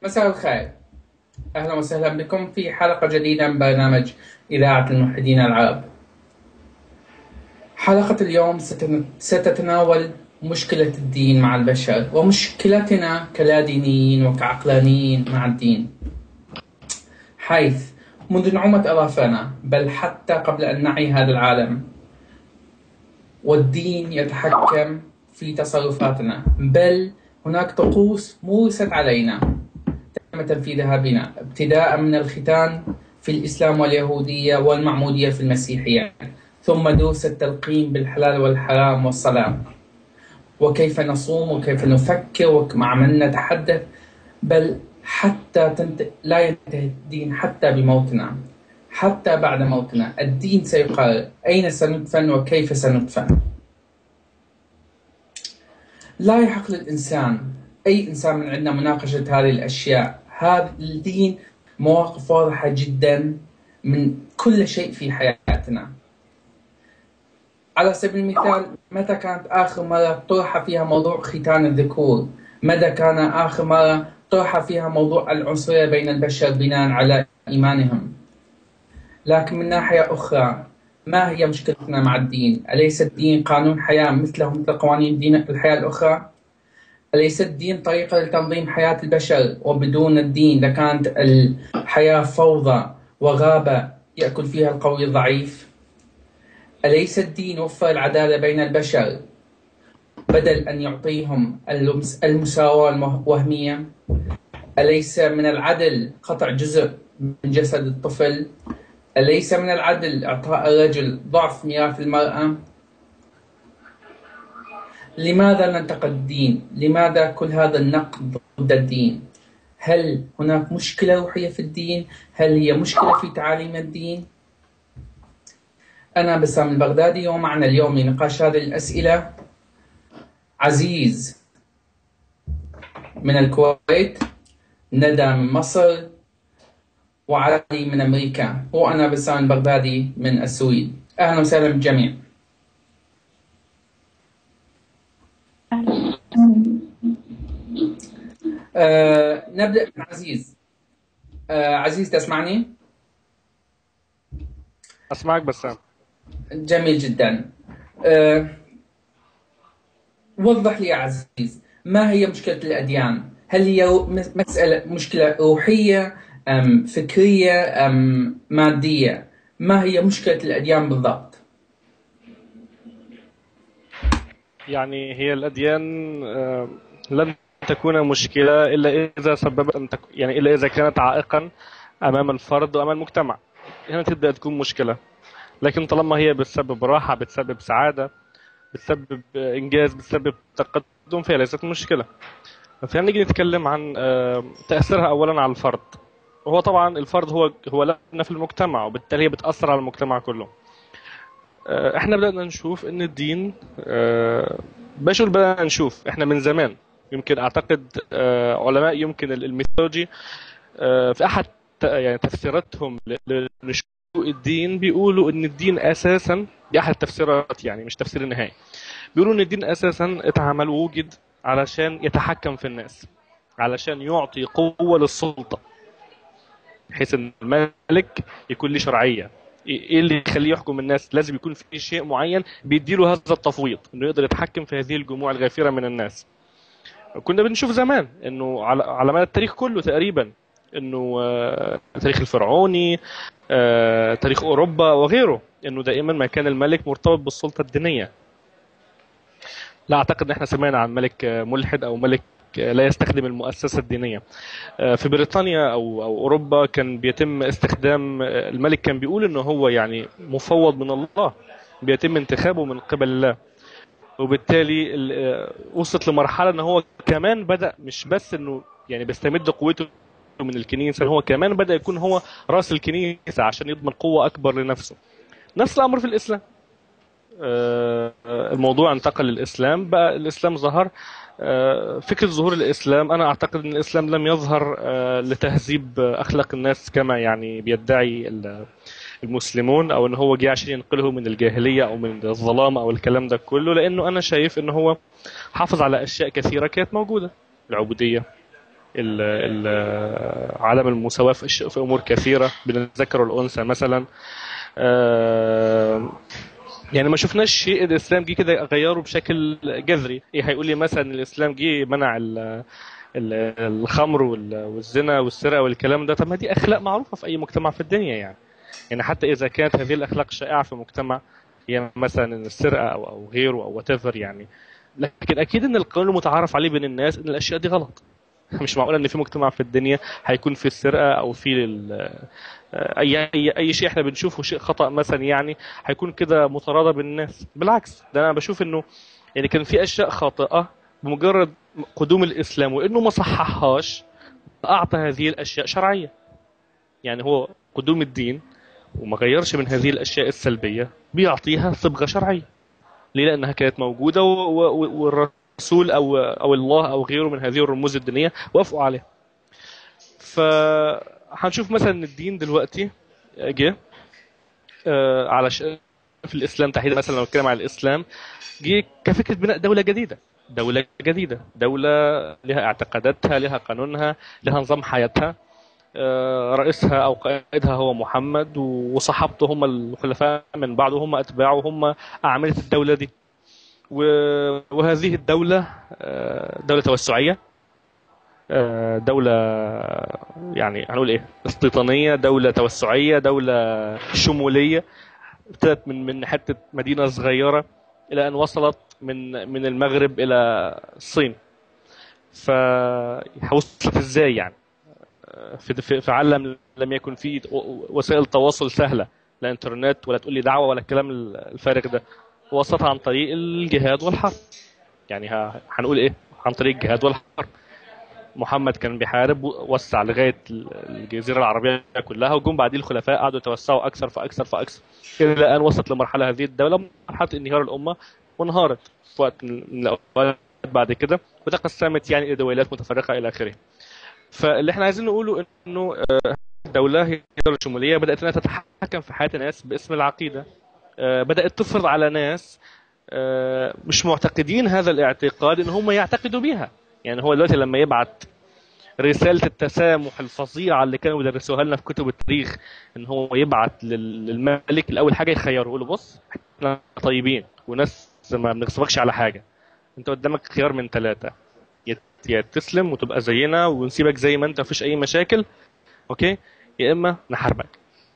مساء الخير أهلا وسهلا بكم في حلقة جديدة من برنامج إذاعة الموحدين العرب حلقة اليوم ستتناول مشكلة الدين مع البشر ومشكلتنا كلادينيين وكعقلانيين مع الدين حيث منذ نعومة أظافرنا بل حتى قبل أن نعي هذا العالم والدين يتحكم في تصرفاتنا بل هناك طقوس مورست علينا تم تنفيذها بنا ابتداء من الختان في الإسلام واليهودية والمعمودية في المسيحية ثم دروس التلقين بالحلال والحرام والصلاة وكيف نصوم وكيف نفكر ومع من نتحدث بل حتى تنت... لا ينتهي الدين حتى بموتنا حتى بعد موتنا الدين سيقرر أين سندفن وكيف سندفن لا يحق للإنسان أي إنسان من عندنا مناقشة هذه الأشياء هذا الدين مواقف واضحة جدا من كل شيء في حياتنا على سبيل المثال متى كانت آخر مرة طرح فيها موضوع ختان الذكور متى كان آخر مرة طرح فيها موضوع العنصرية بين البشر بناء على إيمانهم لكن من ناحية أخرى ما هي مشكلتنا مع الدين؟ أليس الدين قانون حياة مثله مثل قوانين الدين الحياة الأخرى؟ أليس الدين طريقة لتنظيم حياة البشر وبدون الدين لكانت الحياة فوضى وغابة يأكل فيها القوي الضعيف؟ أليس الدين وفر العدالة بين البشر بدل أن يعطيهم المساواة الوهمية؟ أليس من العدل قطع جزء من جسد الطفل؟ أليس من العدل إعطاء الرجل ضعف ميراث المرأة؟ لماذا ننتقد الدين؟ لماذا كل هذا النقد ضد الدين؟ هل هناك مشكلة روحية في الدين؟ هل هي مشكلة في تعاليم الدين؟ أنا بسام البغدادي ومعنا اليوم لنقاش هذه الأسئلة عزيز من الكويت ندى من مصر وعلي من أمريكا وأنا بسام البغدادي من السويد أهلا وسهلا بالجميع آه نبدأ من عزيز آه عزيز تسمعني؟ أسمعك بسام جميل جدا أه وضح لي يا عزيز ما هي مشكلة الأديان هل هي مسألة مشكلة روحية أم فكرية أم مادية ما هي مشكلة الأديان بالضبط يعني هي الأديان آه، لن تكون مشكلة إلا إذا سببت أن تك... يعني إلا إذا كانت عائقا أمام الفرد وأمام المجتمع هنا تبدأ تكون مشكلة لكن طالما هي بتسبب راحة بتسبب سعادة بتسبب إنجاز بتسبب تقدم فهي ليست مشكلة فهنا نيجي نتكلم عن آه، تأثيرها أولا على الفرد وهو طبعا الفرد هو هو لبنة في المجتمع وبالتالي هي بتأثر على المجتمع كله آه، احنا بدأنا نشوف ان الدين آه، باش بدأنا نشوف احنا من زمان يمكن اعتقد علماء يمكن الميثولوجي في احد يعني تفسيراتهم لنشوف الدين بيقولوا ان الدين اساسا دي احد التفسيرات يعني مش تفسير النهائي بيقولوا ان الدين اساسا اتعمل ووجد علشان يتحكم في الناس علشان يعطي قوة للسلطة بحيث ان الملك يكون له شرعية ايه اللي يخليه يحكم الناس لازم يكون في شيء معين بيديله هذا التفويض انه يقدر يتحكم في هذه الجموع الغافرة من الناس كنا بنشوف زمان انه على مدى التاريخ كله تقريبا انه التاريخ الفرعوني آه، تاريخ اوروبا وغيره انه دائما ما كان الملك مرتبط بالسلطه الدينيه لا اعتقد ان احنا سمعنا عن ملك ملحد او ملك لا يستخدم المؤسسه الدينيه آه، في بريطانيا او او اوروبا كان بيتم استخدام آه، الملك كان بيقول انه هو يعني مفوض من الله بيتم انتخابه من قبل الله وبالتالي وصلت لمرحله ان هو كمان بدا مش بس انه يعني بيستمد قوته من الكنيسة هو كمان بدأ يكون هو رأس الكنيسة عشان يضمن قوة أكبر لنفسه نفس الأمر في الإسلام آه، الموضوع انتقل للإسلام بقى الإسلام ظهر آه، فكرة ظهور الإسلام أنا أعتقد أن الإسلام لم يظهر آه، لتهذيب أخلاق الناس كما يعني بيدعي المسلمون أو أن هو جه عشان ينقله من الجاهلية أو من الظلام أو الكلام ده كله لأنه أنا شايف أن هو حافظ على أشياء كثيرة كانت موجودة العبودية ال ال عدم المساواة في أش- في أمور كثيرة بين الذكر والأنثى مثلا آه، يعني ما شفناش شيء الإسلام جه كده غيره بشكل جذري إيه هيقول لي مثلا الإسلام جه منع ال- ال- الخمر وال- والزنا والسرقة والكلام ده طب ما دي أخلاق معروفة في أي مجتمع في الدنيا يعني يعني حتى إذا كانت هذه الأخلاق شائعة في مجتمع هي مثلا السرقة أو أو غيره أو whatever يعني لكن أكيد إن القانون المتعارف عليه بين الناس إن الأشياء دي غلط مش معقول ان في مجتمع في الدنيا هيكون في السرقه او في ال- اي اي اي شيء احنا بنشوفه شيء خطا مثلا يعني هيكون كده متراضى بالناس بالعكس ده انا بشوف انه يعني كان في اشياء خاطئه بمجرد قدوم الاسلام وانه ما صححهاش اعطى هذه الاشياء شرعيه يعني هو قدوم الدين وما غيرش من هذه الاشياء السلبيه بيعطيها صبغه شرعيه ليه لانها كانت موجوده و- و- والرسول او او الله او غيره من هذه الرموز الدينيه وافقوا عليها فهنشوف مثلا ان الدين دلوقتي جه آه، على ش... في الاسلام تحديدا مثلا لو نتكلم عن الاسلام جه كفكره بناء دوله جديده دوله جديده دوله لها اعتقاداتها لها قانونها لها نظام حياتها آه، رئيسها او قائدها هو محمد وصحابته هم الخلفاء من بعده هم اتباعه هم اعمده الدوله دي و- وهذه الدوله آه، دوله توسعيه آه، دولة يعني هنقول ايه استيطانية دولة توسعية دولة شمولية ابتدت من من حتة مدينة صغيرة إلى أن وصلت من من المغرب إلى الصين فوصلت ازاي يعني آه، في في في عالم لم يكن فيه وسائل تواصل سهلة لا انترنت ولا تقول لي دعوة ولا الكلام الفارغ ده وصلت عن طريق الجهاد والحرب يعني ه- هنقول ايه عن طريق الجهاد والحرب محمد كان بيحارب وسع لغايه الجزيره العربيه كلها وجم بعديه الخلفاء قعدوا يتوسعوا اكثر فاكثر فاكثر الى ان وصلت لمرحله هذه الدوله مرحله انهيار الامه وانهارت في وقت من الاوقات بعد كده وتقسمت يعني الى دويلات متفرقه الى اخره. فاللي احنا عايزين نقوله انه آه، الدوله هي الدوله الشموليه بدات انها تتحكم في حياه الناس باسم العقيده. آه، بدات تفرض على ناس آه، مش معتقدين هذا الاعتقاد ان هم يعتقدوا بيها. يعني هو دلوقتي لما يبعت رسالة التسامح الفظيعة اللي كانوا بيدرسوها لنا في كتب التاريخ ان هو يبعت لل- للملك الاول حاجة يخيره يقول له بص احنا طيبين وناس ما بنغصبكش على حاجة انت قدامك خيار من ثلاثة يا يا تسلم وتبقى زينا ونسيبك زي ما انت مفيش اي مشاكل اوكي يا اما نحاربك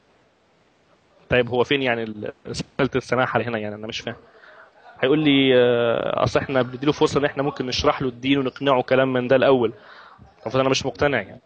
طيب هو فين يعني ال- رسالة السماح على هنا يعني انا مش فاهم هيقول لي آه، اصل احنا بنديله فرصه ان احنا ممكن نشرح له الدين ونقنعه كلام من ده الاول المفروض انا مش مقتنع يعني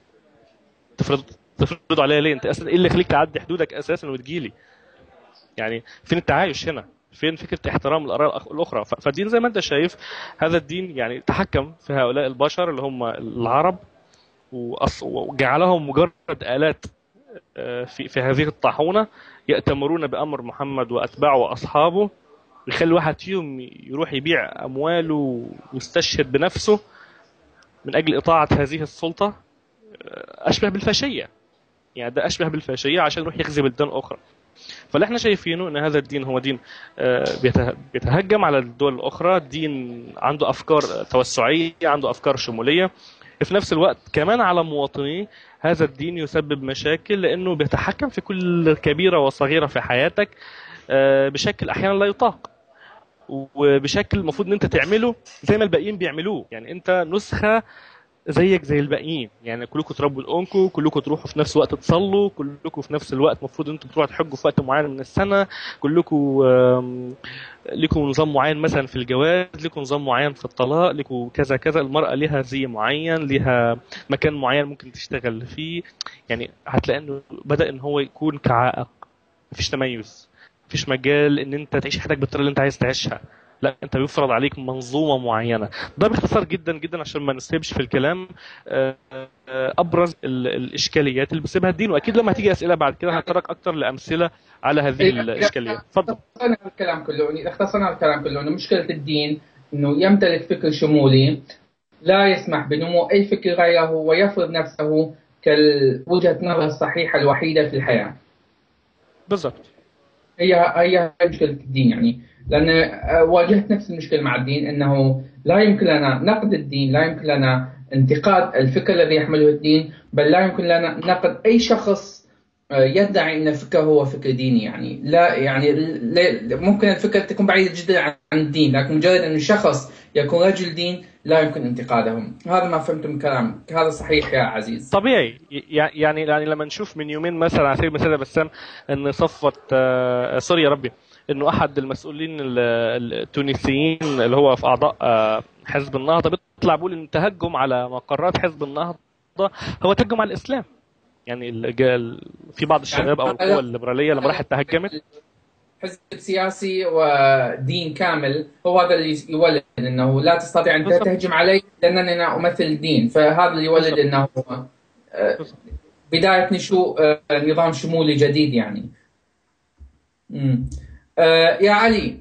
تفرض تفرضوا عليا ليه انت اصلا ايه اللي يخليك تعدي حدودك اساسا وتجيلي يعني فين التعايش هنا فين فكره احترام الاراء الأخ- الاخرى ف- فالدين زي ما انت شايف هذا الدين يعني تحكم في هؤلاء البشر اللي هم العرب وأص- وجعلهم مجرد آلات آه، في في هذه الطاحونه يأتمرون بأمر محمد وأتباعه وأصحابه يخلي واحد فيهم يروح يبيع أمواله ويستشهد بنفسه من أجل إطاعة هذه السلطة آه، أشبه بالفاشية يعني ده أشبه بالفاشية عشان يروح يخزي بلدان أخرى فاللي احنا شايفينه ان هذا الدين هو دين آه، بيته- بيتهجم على الدول الاخرى دين عنده افكار توسعيه عنده افكار شموليه في نفس الوقت كمان على مواطنيه هذا الدين يسبب مشاكل لانه بيتحكم في كل كبيره وصغيره في حياتك آه، بشكل احيانا لا يطاق وبشكل المفروض ان انت تعمله زي ما الباقيين بيعملوه يعني انت نسخه زيك زي الباقيين يعني كلكم تربوا لأمكم كلكم تروحوا في نفس الوقت تصلوا كلكم في نفس الوقت المفروض انتم تروحوا تحجوا في وقت معين من السنه كلكم آم، لكم نظام معين مثلا في الجواز لكم نظام معين في الطلاق لكم كذا كذا المرأة لها زي معين لها مكان معين ممكن تشتغل فيه يعني هتلاقي انه بدأ ان هو يكون كعائق مفيش تميز مفيش مجال ان انت تعيش حياتك بالطريقه اللي انت عايز تعيشها لا انت بيفرض عليك منظومه معينه ده باختصار جدا جدا عشان ما نسيبش في الكلام آه، آه، ابرز ال- الاشكاليات اللي بيسيبها الدين واكيد لما هتيجي اسئله بعد كده هتطرق اكتر لامثله على هذه الاشكاليات اتفضل اختصرنا الكلام كله يعني اختصرنا الكلام كله انه مشكله الدين انه يمتلك فكر شمولي لا يسمح بنمو اي فكر غيره ويفرض نفسه كوجهه نظر الصحيحه الوحيده في الحياه. بالضبط هي هي مشكله الدين يعني لان آه، واجهت نفس المشكله مع الدين انه لا يمكن لنا نقد الدين لا يمكن لنا انتقاد الفكر الذي يحمله الدين بل لا يمكن لنا نقد أي شخص آه، يدعي أن فكره هو فكر ديني يعني لا يعني ممكن الفكرة تكون بعيدة جدا عن الدين لكن مجرد أن شخص يكون رجل دين لا يمكن انتقادهم هذا ما فهمت من كلامك هذا صحيح يا عزيز طبيعي يعني يعني لما نشوف من يومين مثلا على سبيل المثال بسام ان صفت آه، سوري يا ربي انه احد المسؤولين التونسيين اللي هو في اعضاء آه، حزب النهضه بيطلع بيقول ان التهجم على مقرات حزب النهضه هو تهجم على الاسلام يعني في بعض الشباب او القوى الليبراليه لما راحت تهجمت حزب سياسي ودين كامل هو هذا اللي يولد انه لا تستطيع ان تهجم علي لانني انا امثل دين فهذا اللي يولد انه آه، بدايه نشوء آه، نظام شمولي جديد يعني. امم يا علي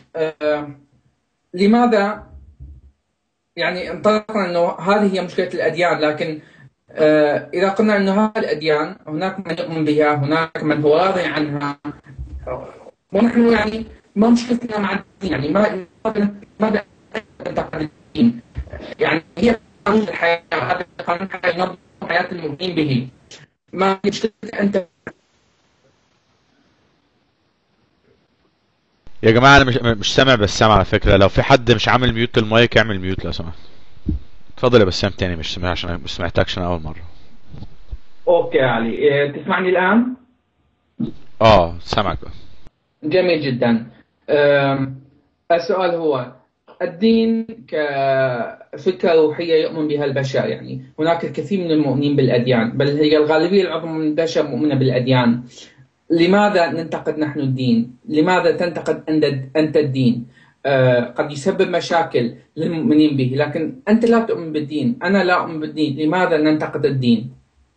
لماذا يعني انطلقنا انه هذه هي مشكله الاديان لكن اذا قلنا انه هذه الاديان هناك من يؤمن بها هناك من هو راضي عنها ونحن يعني ما مشكلتنا مع الدين يعني ما ماذا ننتقد الدين يعني هي قانون الحياه هذا قانون الحياه ينظم حياه المؤمنين به ما مشكلتك انت يا جماعه انا مش مش سامع بسام على فكره لو في حد مش عامل ميوت للمايك اعمل ميوت لو سمحت اتفضل يا بسام تاني مش سامع عشان مش سمعتكش انا اول مره اوكي يا علي إيه، تسمعني الان اه سامعك بقى جميل جدا السؤال هو الدين كفكرة روحية يؤمن بها البشر يعني هناك الكثير من المؤمنين بالأديان بل هي الغالبية العظمى من البشر مؤمنة بالأديان لماذا ننتقد نحن الدين؟ لماذا تنتقد أنت الدين؟ أه قد يسبب مشاكل للمؤمنين به لكن أنت لا تؤمن بالدين أنا لا أؤمن بالدين لماذا ننتقد الدين؟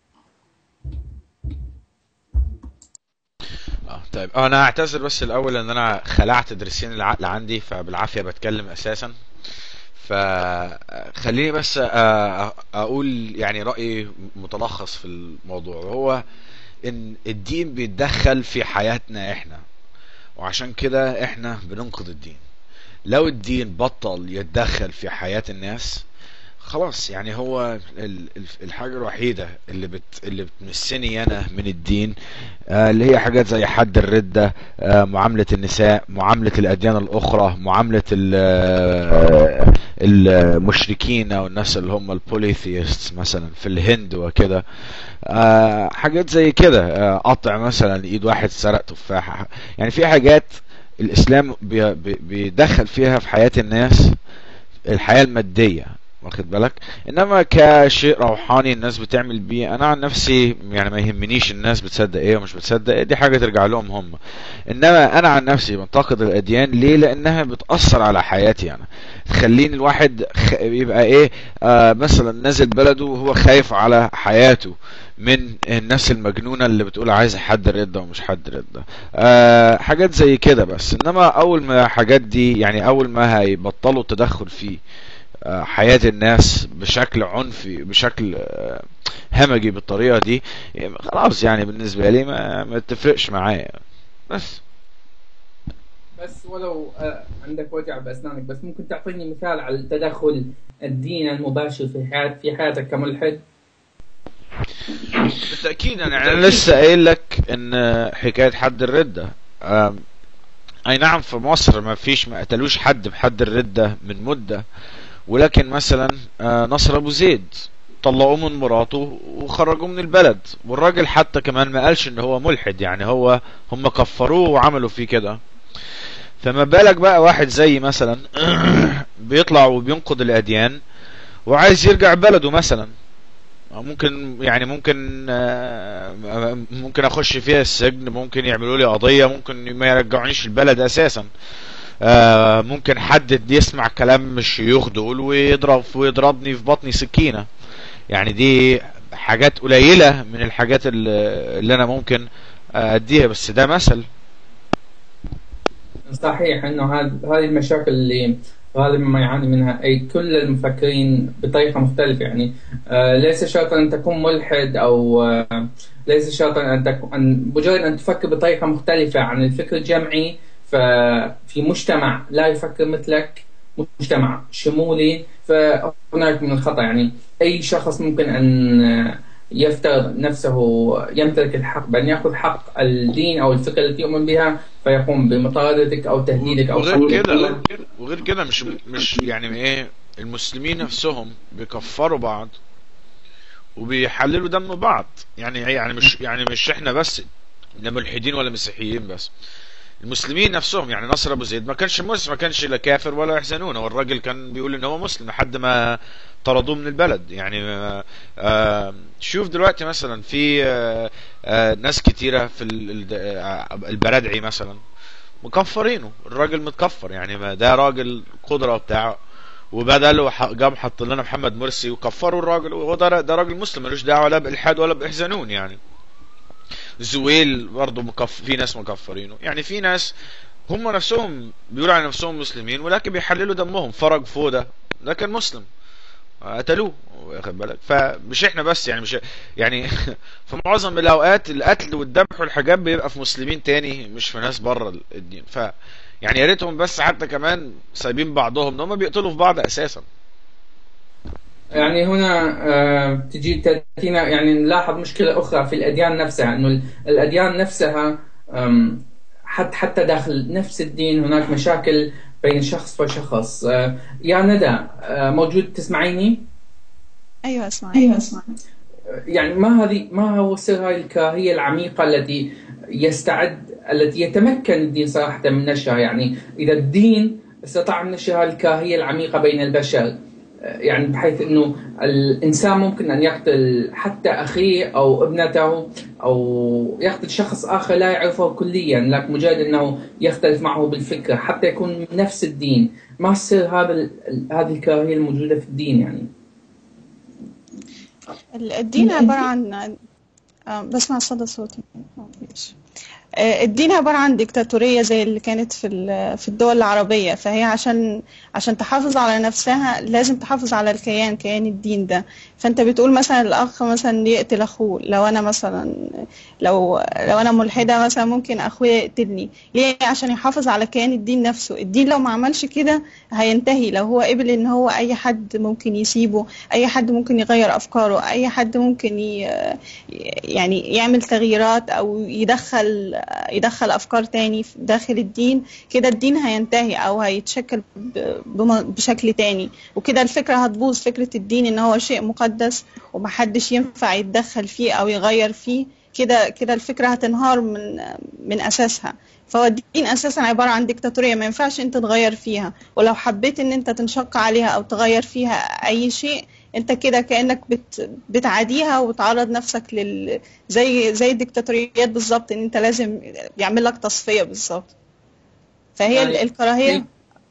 طيب انا اعتذر بس الاول ان انا خلعت درسين العقل عندي فبالعافيه بتكلم اساسا فخليني بس اقول يعني رايي متلخص في الموضوع وهو ان الدين بيتدخل في حياتنا احنا وعشان كده احنا بننقض الدين لو الدين بطل يتدخل في حياة الناس خلاص يعني هو الحاجة الوحيدة اللي بت اللي بتمسني انا من الدين آه اللي هي حاجات زي حد الردة آه معاملة النساء معاملة الاديان الاخرى معاملة آه، المشركين او الناس اللي هم البوليثيست مثلا في الهند وكده آه حاجات زي كده آه قطع مثلا ايد واحد سرق تفاحة يعني في حاجات الاسلام بيدخل فيها في حياة الناس الحياة المادية واخد بالك انما كشيء روحاني الناس بتعمل بيه انا عن نفسي يعني ما يهمنيش الناس بتصدق ايه ومش بتصدق ايه دي حاجه ترجع لهم هم انما انا عن نفسي بنتقد الاديان ليه لانها بتاثر على حياتي انا تخليني الواحد خ... يبقى ايه آه مثلا نازل بلده وهو خايف على حياته من الناس المجنونه اللي بتقول عايز حد رده ومش حد رده آه حاجات زي كده بس انما اول ما حاجات دي يعني اول ما هيبطلوا التدخل فيه حياة الناس بشكل عنفي بشكل آه، همجي بالطريقة دي خلاص يعني بالنسبة لي ما, ما تفرقش معايا بس بس ولو آه، عندك وجع بأسنانك بس ممكن تعطيني مثال على التدخل الدين المباشر في حياة في حياتك كملحد بالتأكيد أنا, أنا لسه قايل لك إن حكاية حد الردة أي نعم في مصر ما فيش ما قتلوش حد بحد الردة من مدة ولكن مثلا آه، نصر ابو زيد طلعوه من مراته وخرجوه من البلد والراجل حتى كمان ما قالش ان هو ملحد يعني هو هم كفروه وعملوا فيه كده فما بالك بقى واحد زي مثلا بيطلع وبينقض الاديان وعايز يرجع بلده مثلا ممكن يعني ممكن آه، ممكن اخش فيها السجن ممكن يعملوا لي قضيه ممكن ما يرجعونيش البلد اساسا آه ممكن حد يسمع كلام الشيوخ دول ويضرب ويضربني في بطني سكينة يعني دي حاجات قليلة من الحاجات اللي انا ممكن اديها بس ده مثل صحيح انه هذه المشاكل اللي غالبا ما يعاني منها اي كل المفكرين بطريقه مختلفه يعني آه ليس شرطا ان تكون ملحد او آه ليس شرطا ان تكون مجرد ان تفكر بطريقه مختلفه عن الفكر الجمعي ففي مجتمع لا يفكر مثلك مجتمع شمولي فهناك من الخطأ يعني أي شخص ممكن أن يفترض نفسه يمتلك الحق بأن يأخذ حق الدين أو الفكرة التي يؤمن بها فيقوم بمطاردتك أو تهديدك أو وغير كده وغير كده مش مش يعني ايه المسلمين نفسهم بيكفروا بعض وبيحللوا دم بعض يعني يعني مش يعني مش احنا بس لا ملحدين ولا مسيحيين بس المسلمين نفسهم يعني نصر ابو زيد ما كانش مسلم ما كانش لا كافر ولا يحزنون هو الراجل كان بيقول ان هو مسلم لحد ما طردوه من البلد يعني آه آه شوف دلوقتي مثلا في آه آه ناس كتيره في البرادعي مثلا مكفرينه الراجل متكفر يعني ما ده راجل قدره بتاعه وبدل قام حط لنا محمد مرسي وكفروا الراجل وهو ده, ده راجل مسلم ملوش دعوه لا بالحاد ولا باحزانون يعني زويل برضه مكف في ناس مكفرينه يعني في ناس هم نفسهم بيقولوا على نفسهم مسلمين ولكن بيحللوا دمهم فرج فوده ده كان مسلم قتلوه واخد بالك فمش احنا بس يعني مش يعني في معظم الاوقات القتل والذبح والحاجات بيبقى في مسلمين تاني مش في ناس بره الدين ف يعني يا ريتهم بس حتى كمان سايبين بعضهم ان هم بيقتلوا في بعض اساسا يعني هنا آه تجي تاتينا يعني نلاحظ مشكله اخرى في الاديان نفسها انه الاديان نفسها حتى حتى داخل نفس الدين هناك مشاكل بين شخص وشخص آه يا ندى آه موجود تسمعيني؟ ايوه اسمع ايوه اسمع يعني ما هذه ما هو سر هذه الكراهيه العميقه التي يستعد التي يتمكن الدين صراحه من نشرها يعني اذا الدين استطاع من نشر هذه الكراهيه العميقه بين البشر يعني بحيث انه الانسان ممكن ان يقتل حتى اخيه او ابنته او يقتل شخص اخر لا يعرفه كليا لكن مجرد انه يختلف معه بالفكره حتى يكون من نفس الدين ما سر هذا هذه الكراهيه الموجوده في الدين يعني الدين عباره عن بسمع صدى صوتي الدين عبارة عن ديكتاتورية زي اللي كانت في في الدول العربية فهي عشان عشان تحافظ على نفسها لازم تحافظ على الكيان كيان الدين ده فانت بتقول مثلا الاخ مثلا يقتل اخوه لو انا مثلا لو لو انا ملحده مثلا ممكن اخويا يقتلني ليه عشان يحافظ على كيان الدين نفسه الدين لو ما عملش كده هينتهي لو هو قبل ان هو اي حد ممكن يسيبه اي حد ممكن يغير افكاره اي حد ممكن ي... يعني يعمل تغييرات او يدخل يدخل افكار تاني داخل الدين كده الدين هينتهي او هيتشكل بشكل تاني وكده الفكره هتبوظ فكره الدين ان هو شيء مقدس ومحدش ينفع يتدخل فيه او يغير فيه كده كده الفكره هتنهار من من اساسها فهو الدين اساسا عباره عن ديكتاتوريه ما ينفعش انت تغير فيها ولو حبيت ان انت تنشق عليها او تغير فيها اي شيء انت كده كانك بت بتعاديها وتعرض نفسك لل زي زي الديكتاتوريات بالظبط ان انت لازم يعمل لك تصفيه بالظبط فهي يعني الكراهيه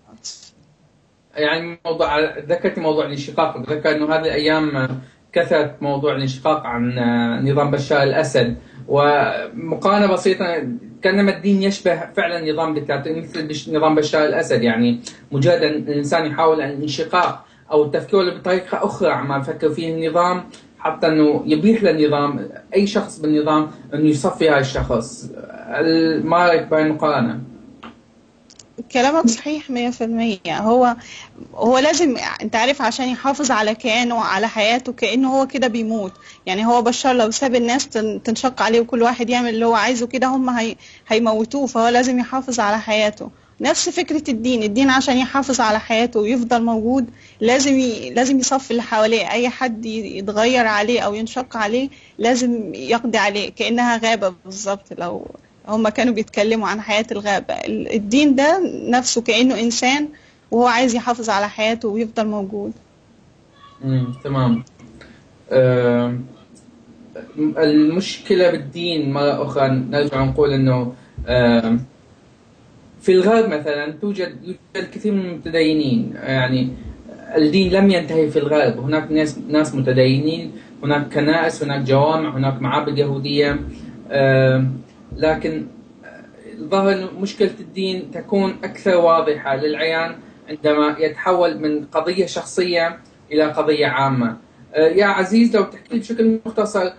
يعني موضوع ذكرت موضوع الانشقاق ذكر انه هذه الايام كثرت موضوع الانشقاق عن نظام بشار الاسد ومقارنه بسيطه كانما الدين يشبه فعلا نظام ديكتاتوري مثل نظام بشار الاسد يعني مجرد ان الانسان يحاول الانشقاق او التفكير بطريقه اخرى عما يفكر فيه النظام حتى انه يبيح للنظام اي شخص بالنظام انه يصفي هذا الشخص ما رايك بهاي المقارنه؟ كلامك صحيح 100% هو هو لازم انت عارف عشان يحافظ على كيانه وعلى حياته كانه هو كده بيموت يعني هو بشار لو ساب الناس تنشق عليه وكل واحد يعمل اللي هو عايزه كده هم هي هيموتوه فهو لازم يحافظ على حياته نفس فكرة الدين الدين عشان يحافظ على حياته ويفضل موجود لازم ي... لازم يصفي اللي حواليه أي حد يتغير عليه أو ينشق عليه لازم يقضي عليه كأنها غابة بالظبط لو هم كانوا بيتكلموا عن حياة الغابة الدين ده نفسه كأنه إنسان وهو عايز يحافظ على حياته ويفضل موجود امم تمام آه المشكلة بالدين مرة أخرى نرجع نقول أنه آه في الغرب مثلا توجد يوجد الكثير من المتدينين يعني الدين لم ينتهي في الغرب هناك ناس ناس متدينين هناك كنائس هناك جوامع هناك معابد يهودية آه لكن ظهر مشكلة الدين تكون أكثر واضحة للعيان عندما يتحول من قضية شخصية إلى قضية عامة يا عزيز لو تحكي بشكل مختصر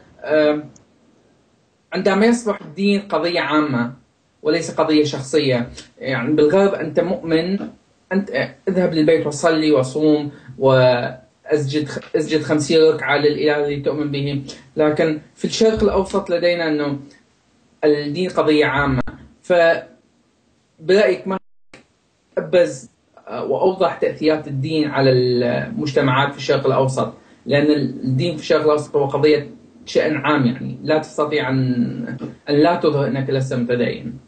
عندما يصبح الدين قضية عامة وليس قضية شخصية يعني بالغرب أنت مؤمن انت اذهب للبيت وصلي وصوم واسجد اسجد خمسين ركعه للاله الذي تؤمن به لكن في الشرق الاوسط لدينا انه الدين قضيه عامه ف برايك ما ابرز واوضح تاثيرات الدين على المجتمعات في الشرق الاوسط لان الدين في الشرق الاوسط هو قضيه شان عام يعني لا تستطيع ان ان لا تظهر انك لست متدين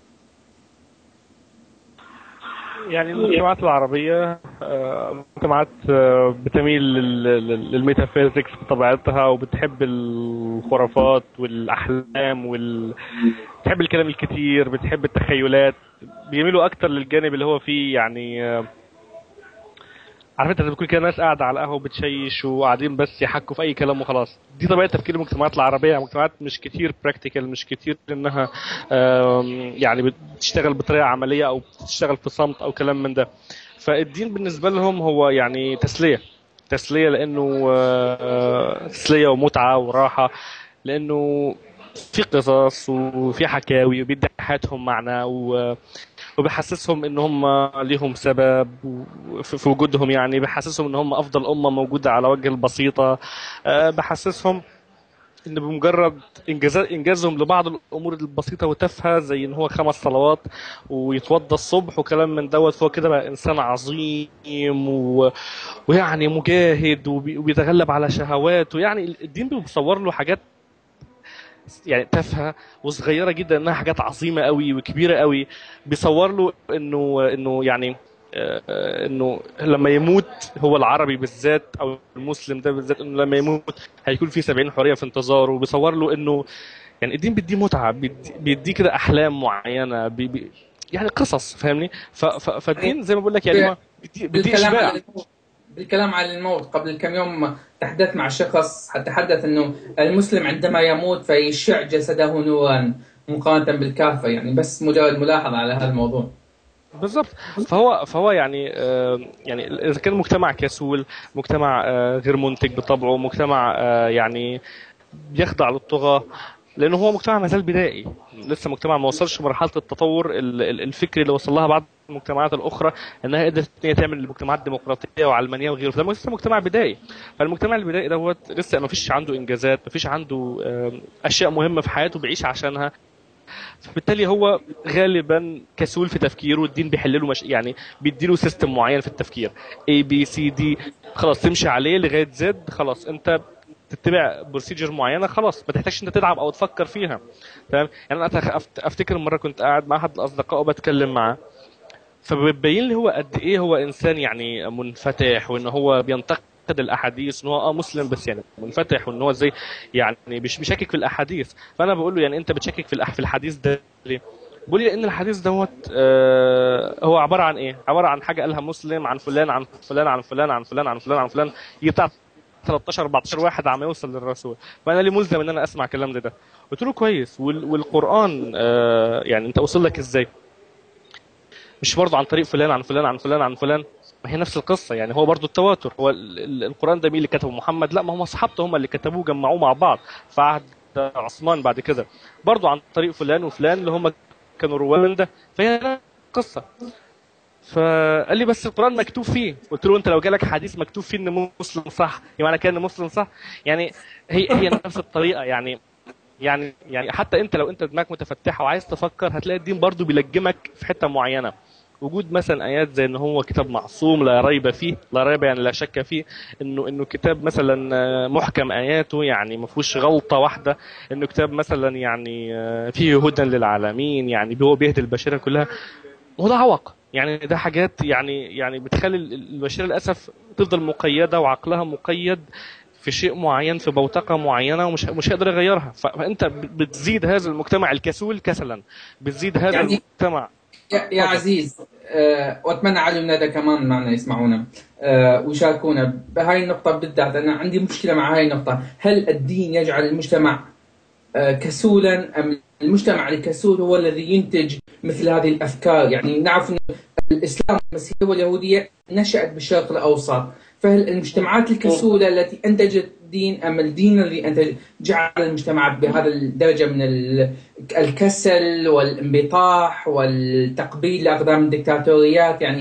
يعني المجتمعات العربية آه، مجتمعات آه، بتميل لل- لل- للميتافيزيكس بطبيعتها وبتحب الخرافات والأحلام وال بتحب الكلام الكتير بتحب التخيلات بيميلوا أكتر للجانب اللي هو فيه يعني آه، عارف انت لما بيكون كده ناس قاعده على القهوه بتشيش وقاعدين بس يحكوا في اي كلام وخلاص دي طبيعه تفكير المجتمعات العربيه مجتمعات مش كتير براكتيكال مش كتير انها آم، يعني بتشتغل بطريقه عمليه او بتشتغل في صمت او كلام من ده فالدين بالنسبه لهم هو يعني تسليه تسليه لانه آه، تسليه ومتعه وراحه لانه في قصص وفي حكاوي وبيدي حياتهم معنى و وبيحسسهم ان هم ليهم سبب في في وجودهم يعني بيحسسهم ان هم افضل امه موجوده على وجه البسيطه أه بحسسهم ان بمجرد انجاز انجازهم لبعض الامور البسيطه وتافهه زي ان هو خمس صلوات ويتوضى الصبح وكلام من دوت فهو كده بقى انسان عظيم و... ويعني مجاهد وبي... وبيتغلب على شهواته يعني الدين بيصور له حاجات يعني تافهه وصغيره جدا انها حاجات عظيمه قوي وكبيره قوي بيصور له انه انه يعني آه، آه، انه لما يموت هو العربي بالذات او المسلم ده بالذات انه لما يموت هيكون في 70 حريه في انتظاره وبيصور له انه يعني الدين بيديه متعه بيدي- بيديه كده احلام معينه بي بي يعني قصص فاهمني ف- ف- فالدين زي ما بقول لك يعني هو بيدي بيدي بالكلام اشباع عن الموت بالكلام عن الموت قبل كم يوم تحدثت مع شخص تحدث انه المسلم عندما يموت فيشع جسده نورا مقارنه بالكافر يعني بس مجرد ملاحظه على هذا الموضوع بالظبط فهو فهو يعني آه، يعني اذا كان مجتمع كسول مجتمع آه، غير منتج بطبعه مجتمع آه، يعني بيخضع للطغاة لانه هو مجتمع ما زال بدائي لسه مجتمع ما وصلش مرحله التطور ال- ال- الفكري اللي وصل لها بعض المجتمعات الاخرى انها قدرت ان هي تعمل مجتمعات ديمقراطيه وعلمانيه وغيره فده لسه مجتمع بدائي فالمجتمع البدائي دوت لسه ما فيش عنده انجازات ما فيش عنده آه، اشياء مهمه في حياته بيعيش عشانها فبالتالي هو غالبا كسول في تفكيره الدين بيحل له مش... يعني بيديله سيستم معين في التفكير A B C D خلاص تمشي عليه لغايه زد خلاص انت تتبع بروسيجر معينه خلاص ما تحتاجش انت تتعب او تفكر فيها تمام يعني انا أتخ- أفت- افتكر مره كنت قاعد مع احد الاصدقاء وبتكلم معاه فبيبين لي هو قد ايه هو انسان يعني منفتح وان هو بينتقد الاحاديث ان هو اه مسلم بس يعني منفتح وان هو ازاي يعني مش بيشكك في الاحاديث فانا بقول له يعني انت بتشكك في الأح- في الحديث ده ليه؟ بيقول لي ان الحديث دوت آه هو عباره عن ايه؟ عباره عن حاجه قالها مسلم عن فلان عن فلان عن فلان عن فلان عن فلان عن فلان يجي بتاع 13 14 واحد عم يوصل للرسول فانا ليه ملزم ان انا اسمع الكلام ده ده قلت له كويس وال- والقران آه يعني انت وصل لك ازاي؟ مش برضه عن طريق فلان عن فلان عن فلان عن فلان ما هي نفس القصه يعني هو برضه التواتر هو ال- ال- القران ده مين اللي كتبه محمد لا ما هم اصحابته هم اللي كتبوه جمعوه مع بعض في عهد عثمان بعد كده برضه عن طريق فلان وفلان اللي هم كانوا رواه من ده فهي نفس القصه فقال لي بس القران مكتوب فيه قلت له انت لو جالك حديث مكتوب فيه ان مسلم صح يعني كان مسلم صح يعني هي هي نفس الطريقه يعني يعني يعني حتى انت لو انت دماغك متفتحه وعايز تفكر هتلاقي الدين برضو بيلجمك في حته معينه وجود مثلا ايات زي ان هو كتاب معصوم لا ريب فيه لا ريب يعني لا شك فيه انه انه كتاب مثلا آه، محكم اياته يعني ما فيهوش غلطه واحده انه كتاب مثلا يعني آه، فيه هدى للعالمين يعني هو بيهدي البشريه كلها وده عوق يعني ده حاجات يعني يعني بتخلي ال- البشريه للاسف تفضل مقيده وعقلها مقيد في شيء معين في بوتقه معينه ومش مش هيقدر يغيرها ف- فانت ب- بتزيد هذا المجتمع الكسول كسلا بتزيد هذا يعني- المجتمع يا, يا تفضل. عزيز آه واتمنى علي وندى كمان معنا يسمعونا آه ويشاركونا بهاي النقطة بالذات أنا عندي مشكلة مع هاي النقطة هل الدين يجعل المجتمع آه كسولا أم المجتمع الكسول هو الذي ينتج مثل هذه الأفكار يعني نعرف أن الإسلام والمسيحية واليهودية نشأت بالشرق الأوسط فهل المجتمعات الكسولة التي أنتجت دين أم الدين الذي أنتج جعل المجتمع بهذا الدرجة من ال- الكسل والانبطاح والتقبيل لأقدام الدكتاتوريات يعني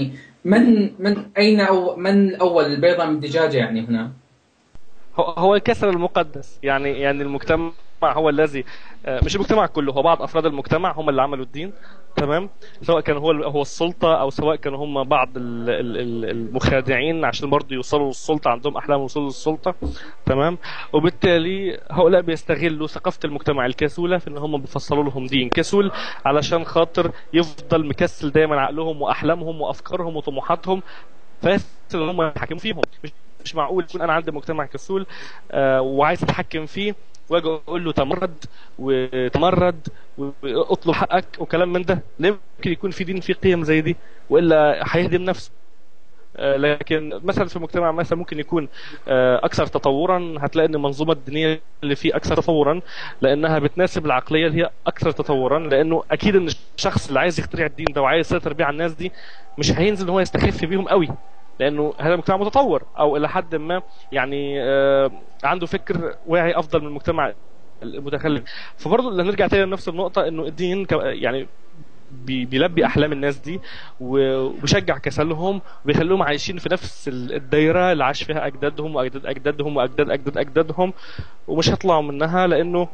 من من اين او من الاول البيضه من الدجاجه يعني هنا هو هو الكسر المقدس يعني يعني المجتمع هو الذي آه، مش المجتمع كله هو بعض افراد المجتمع هم اللي عملوا الدين تمام سواء كان هو هو السلطه او سواء كانوا هم بعض ال- ال- ال- المخادعين عشان برضه يوصلوا للسلطه عندهم احلام وصول للسلطه تمام وبالتالي هؤلاء بيستغلوا ثقافه المجتمع الكسوله في ان هم بيفصلوا لهم دين كسول علشان خاطر يفضل مكسل دايما عقلهم واحلامهم وافكارهم وطموحاتهم فيصل ان هم يتحكموا فيهم مش مش معقول يكون انا عندي مجتمع كسول آه، وعايز اتحكم فيه واجي اقول له تمرد وتمرد واطلب حقك وكلام من ده لا يمكن يكون في دين فيه قيم زي دي والا هيهدم نفسه آه، لكن مثلا في مجتمع مثلا ممكن يكون آه، اكثر تطورا هتلاقي ان المنظومه الدينيه اللي فيه اكثر تطورا لانها بتناسب العقليه اللي هي اكثر تطورا لانه اكيد ان الشخص اللي عايز يخترع الدين ده وعايز يسيطر بيه على الناس دي مش هينزل ان هو يستخف بيهم قوي لانه هذا مجتمع متطور او الى حد ما يعني آه، عنده فكر واعي افضل من المجتمع المتخلف فبرضه اللي هنرجع تاني لنفس النقطه انه الدين ك- يعني بي- بيلبي احلام الناس دي و- وبيشجع كسلهم وبيخليهم عايشين في نفس ال- الدايره اللي عاش فيها اجدادهم واجداد اجدادهم واجداد اجداد اجدادهم ومش هيطلعوا منها لانه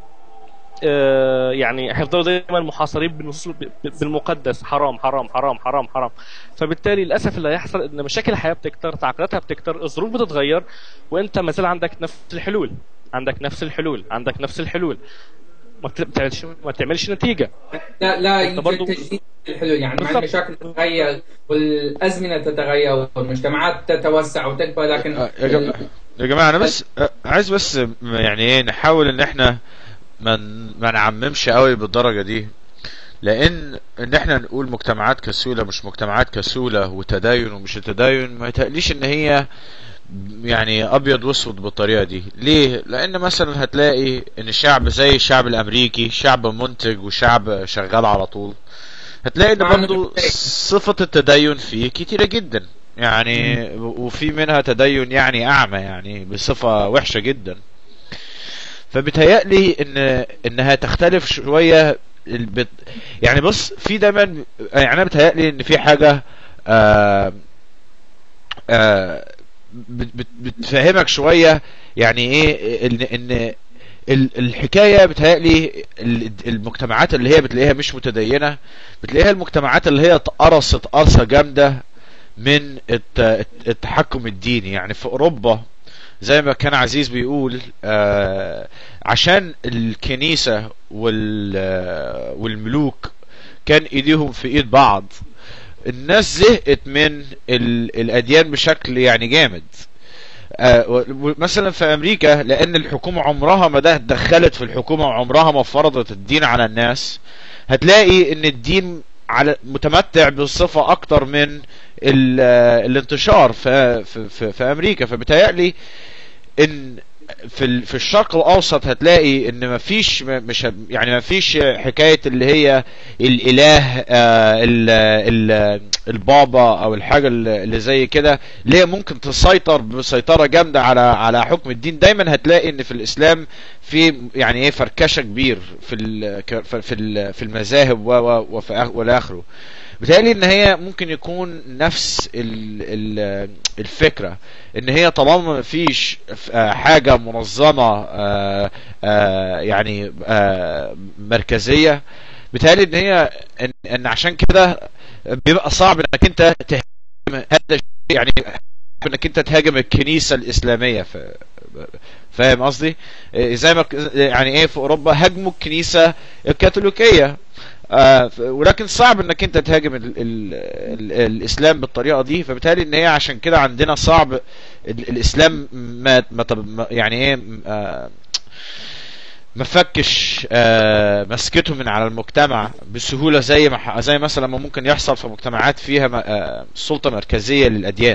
آه، يعني هيفضلوا دايما محاصرين بالنصوص ب- ب- بالمقدس حرام حرام حرام حرام حرام فبالتالي للاسف اللي هيحصل ان مشاكل الحياه بتكتر تعقيداتها بتكتر الظروف بتتغير وانت ما زال عندك نفس الحلول عندك نفس الحلول عندك نفس الحلول ما بت- بتعملش ما بتعملش نتيجه لا لا أنت يوجد برضو- تجديد الحلول يعني مع بالضبط. المشاكل تتغير والازمنه تتغير والمجتمعات تتوسع وتكبر لكن آه، يا جماعة يا جماعة انا بس آه، عايز بس م- يعني ايه نحاول ان احنا ما ن- ما نعممش قوي بالدرجة دي لان ان احنا نقول مجتمعات كسولة مش مجتمعات كسولة وتدين ومش تدين ما يتقليش ان هي يعني ابيض واسود بالطريقه دي ليه لان مثلا هتلاقي ان شعب زي الشعب الامريكي شعب منتج وشعب شغال على طول هتلاقي ان طبعاً برضو بالتالي. صفة التدين فيه كتيرة جدا يعني وفي منها تدين يعني اعمى يعني بصفة وحشة جدا فبتهيألي ان انها تختلف شوية البت... يعني بص في دايما يعني انا بتهيألي ان في حاجة آه آه بت- بت- بتفهمك شوية يعني ايه ان ان ال- الحكاية بتهيألي ال- المجتمعات اللي هي بتلاقيها مش متدينة بتلاقيها المجتمعات اللي هي اتقرصت قرصة جامدة من الت- التحكم الديني يعني في اوروبا زي ما كان عزيز بيقول آه عشان الكنيسة وال آه، والملوك كان ايديهم في ايد بعض الناس زهقت من ال- الاديان بشكل يعني جامد آه، و- و- مثلا في امريكا لان الحكومه عمرها ما ده دخلت في الحكومه وعمرها ما فرضت الدين على الناس هتلاقي ان الدين على متمتع بصفه اكتر من ال- آه، الانتشار في في في, في امريكا فبتهيألي ان في ال- في الشرق الاوسط هتلاقي ان مفيش م- مش ه- يعني مفيش حكايه اللي هي الاله آه، ال- ال- البابا او الحاجه اللي اللي زي كده اللي هي ممكن تسيطر بسيطره جامده على على حكم الدين دايما هتلاقي ان في الاسلام في يعني ايه فركشه كبير في ال- ك- في ال- في المذاهب و- و- وفي آخ- والى اخره بتهيألي ان هي ممكن يكون نفس ال ال الفكرة ان هي طالما مفيش آه، حاجة منظمة آه، آه، يعني آه، مركزية بتهيألي ان هي ان, إن عشان كده بيبقى صعب انك انت تهاجم هذا الشيء يعني انك انت تهاجم الكنيسة الاسلامية ف فاهم قصدي؟ إيه زي ما ك- يعني ايه في اوروبا هاجموا الكنيسة الكاثوليكية آه ف- ولكن صعب انك انت تهاجم ال ال ال الاسلام بالطريقه دي فبالتالي ان هي عشان كده عندنا صعب ال الاسلام ما, ما طب- ما- يعني ايه م- آه ما فكش آه مسكته من على المجتمع بسهوله زي ما ح- زي مثلا ما ممكن يحصل في مجتمعات فيها م- آه سلطه مركزيه للاديان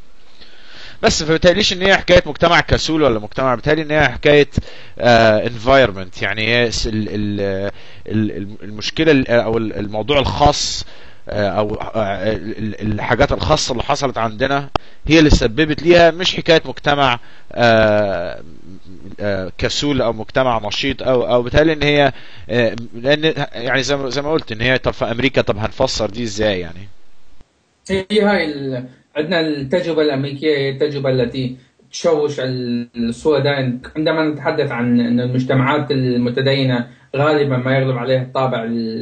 بس فبتهيأليش ان هي حكايه مجتمع كسول ولا مجتمع بتهيألي ان هي حكايه آه environment يعني هي س- ال ال ال- المشكله ال- او ال- الموضوع الخاص آه، او آه، ال- الحاجات الخاصه اللي حصلت عندنا هي اللي سببت ليها مش حكايه مجتمع آه، آه، كسول او مجتمع نشيط او او بتهيألي ان هي آه، لان يعني زي ما زي ما قلت ان هي طب في امريكا طب هنفسر دي ازاي يعني هي هاي ال... عندنا التجربة الأمريكية هي التجربة التي تشوش الصورة دائما عندما نتحدث عن أن المجتمعات المتدينة غالبا ما يغلب عليها الطابع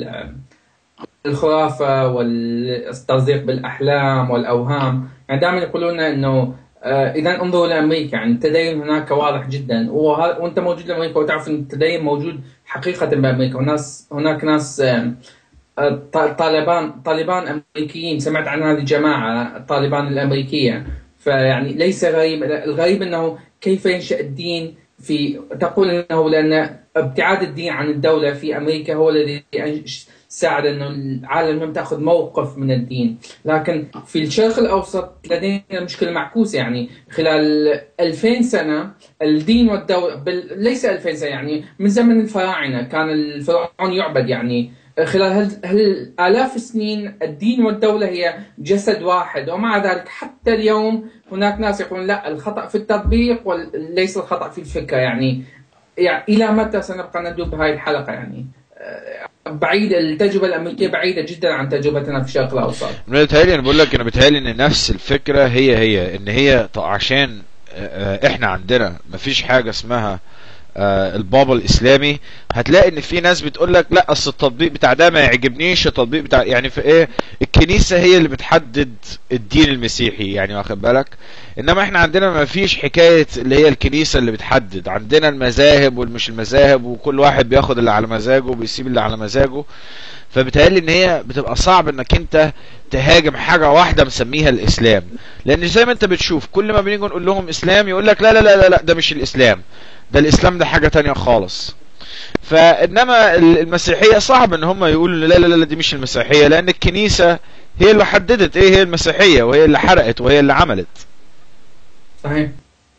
الخرافة والتصديق بالأحلام والأوهام يعني دائما يقولون أنه آه، إذا انظروا لأمريكا يعني التدين هناك واضح جدا وأنت موجود في وتعرف أن التدين موجود حقيقة بأمريكا وناس هناك ناس آه، طالبان طالبان أمريكيين سمعت عن هذه الجماعة الطالبان الأمريكية فيعني ليس غريب الغريب أنه كيف ينشأ الدين في تقول أنه لأن ابتعاد الدين عن الدولة في أمريكا هو الذي ساعد انه العالم لم تاخذ موقف من الدين، لكن في الشرق الاوسط لدينا مشكله معكوسه يعني خلال 2000 سنه الدين والدوله بل ليس 2000 سنه يعني من زمن الفراعنه كان الفرعون يعبد يعني خلال هالالاف السنين الدين والدوله هي جسد واحد ومع ذلك حتى اليوم هناك ناس يقولون لا الخطا في التطبيق وليس الخطا في الفكره يعني يعني الى متى سنبقى ندوب بهذه الحلقه يعني بعيدة التجربة الأمريكية بعيدة جدا عن تجربتنا في الشرق الأوسط. بيتهيألي أنا بقول لك أنا بيتهيألي إن نفس الفكرة هي هي إن هي عشان إحنا عندنا مفيش حاجة اسمها البابا الاسلامي هتلاقي ان في ناس بتقول لك لا اصل التطبيق بتاع ده ما يعجبنيش التطبيق بتاع يعني في ايه الكنيسه هي اللي بتحدد الدين المسيحي يعني واخد بالك انما احنا عندنا ما فيش حكايه اللي هي الكنيسه اللي بتحدد عندنا المذاهب والمش المذاهب وكل واحد بياخد اللي على مزاجه وبيسيب اللي على مزاجه فبتهيألي ان هي بتبقى صعب انك انت تهاجم حاجة واحدة مسميها الاسلام لان زي ما انت بتشوف كل ما بنيجي نقول لهم اسلام يقول لك لا لا لا لا ده مش الاسلام ده الاسلام ده حاجة تانية خالص فانما المسيحية صعب ان هم يقولوا لا لا لا دي مش المسيحية لان الكنيسة هي اللي حددت ايه هي المسيحية وهي اللي حرقت وهي اللي عملت صحيح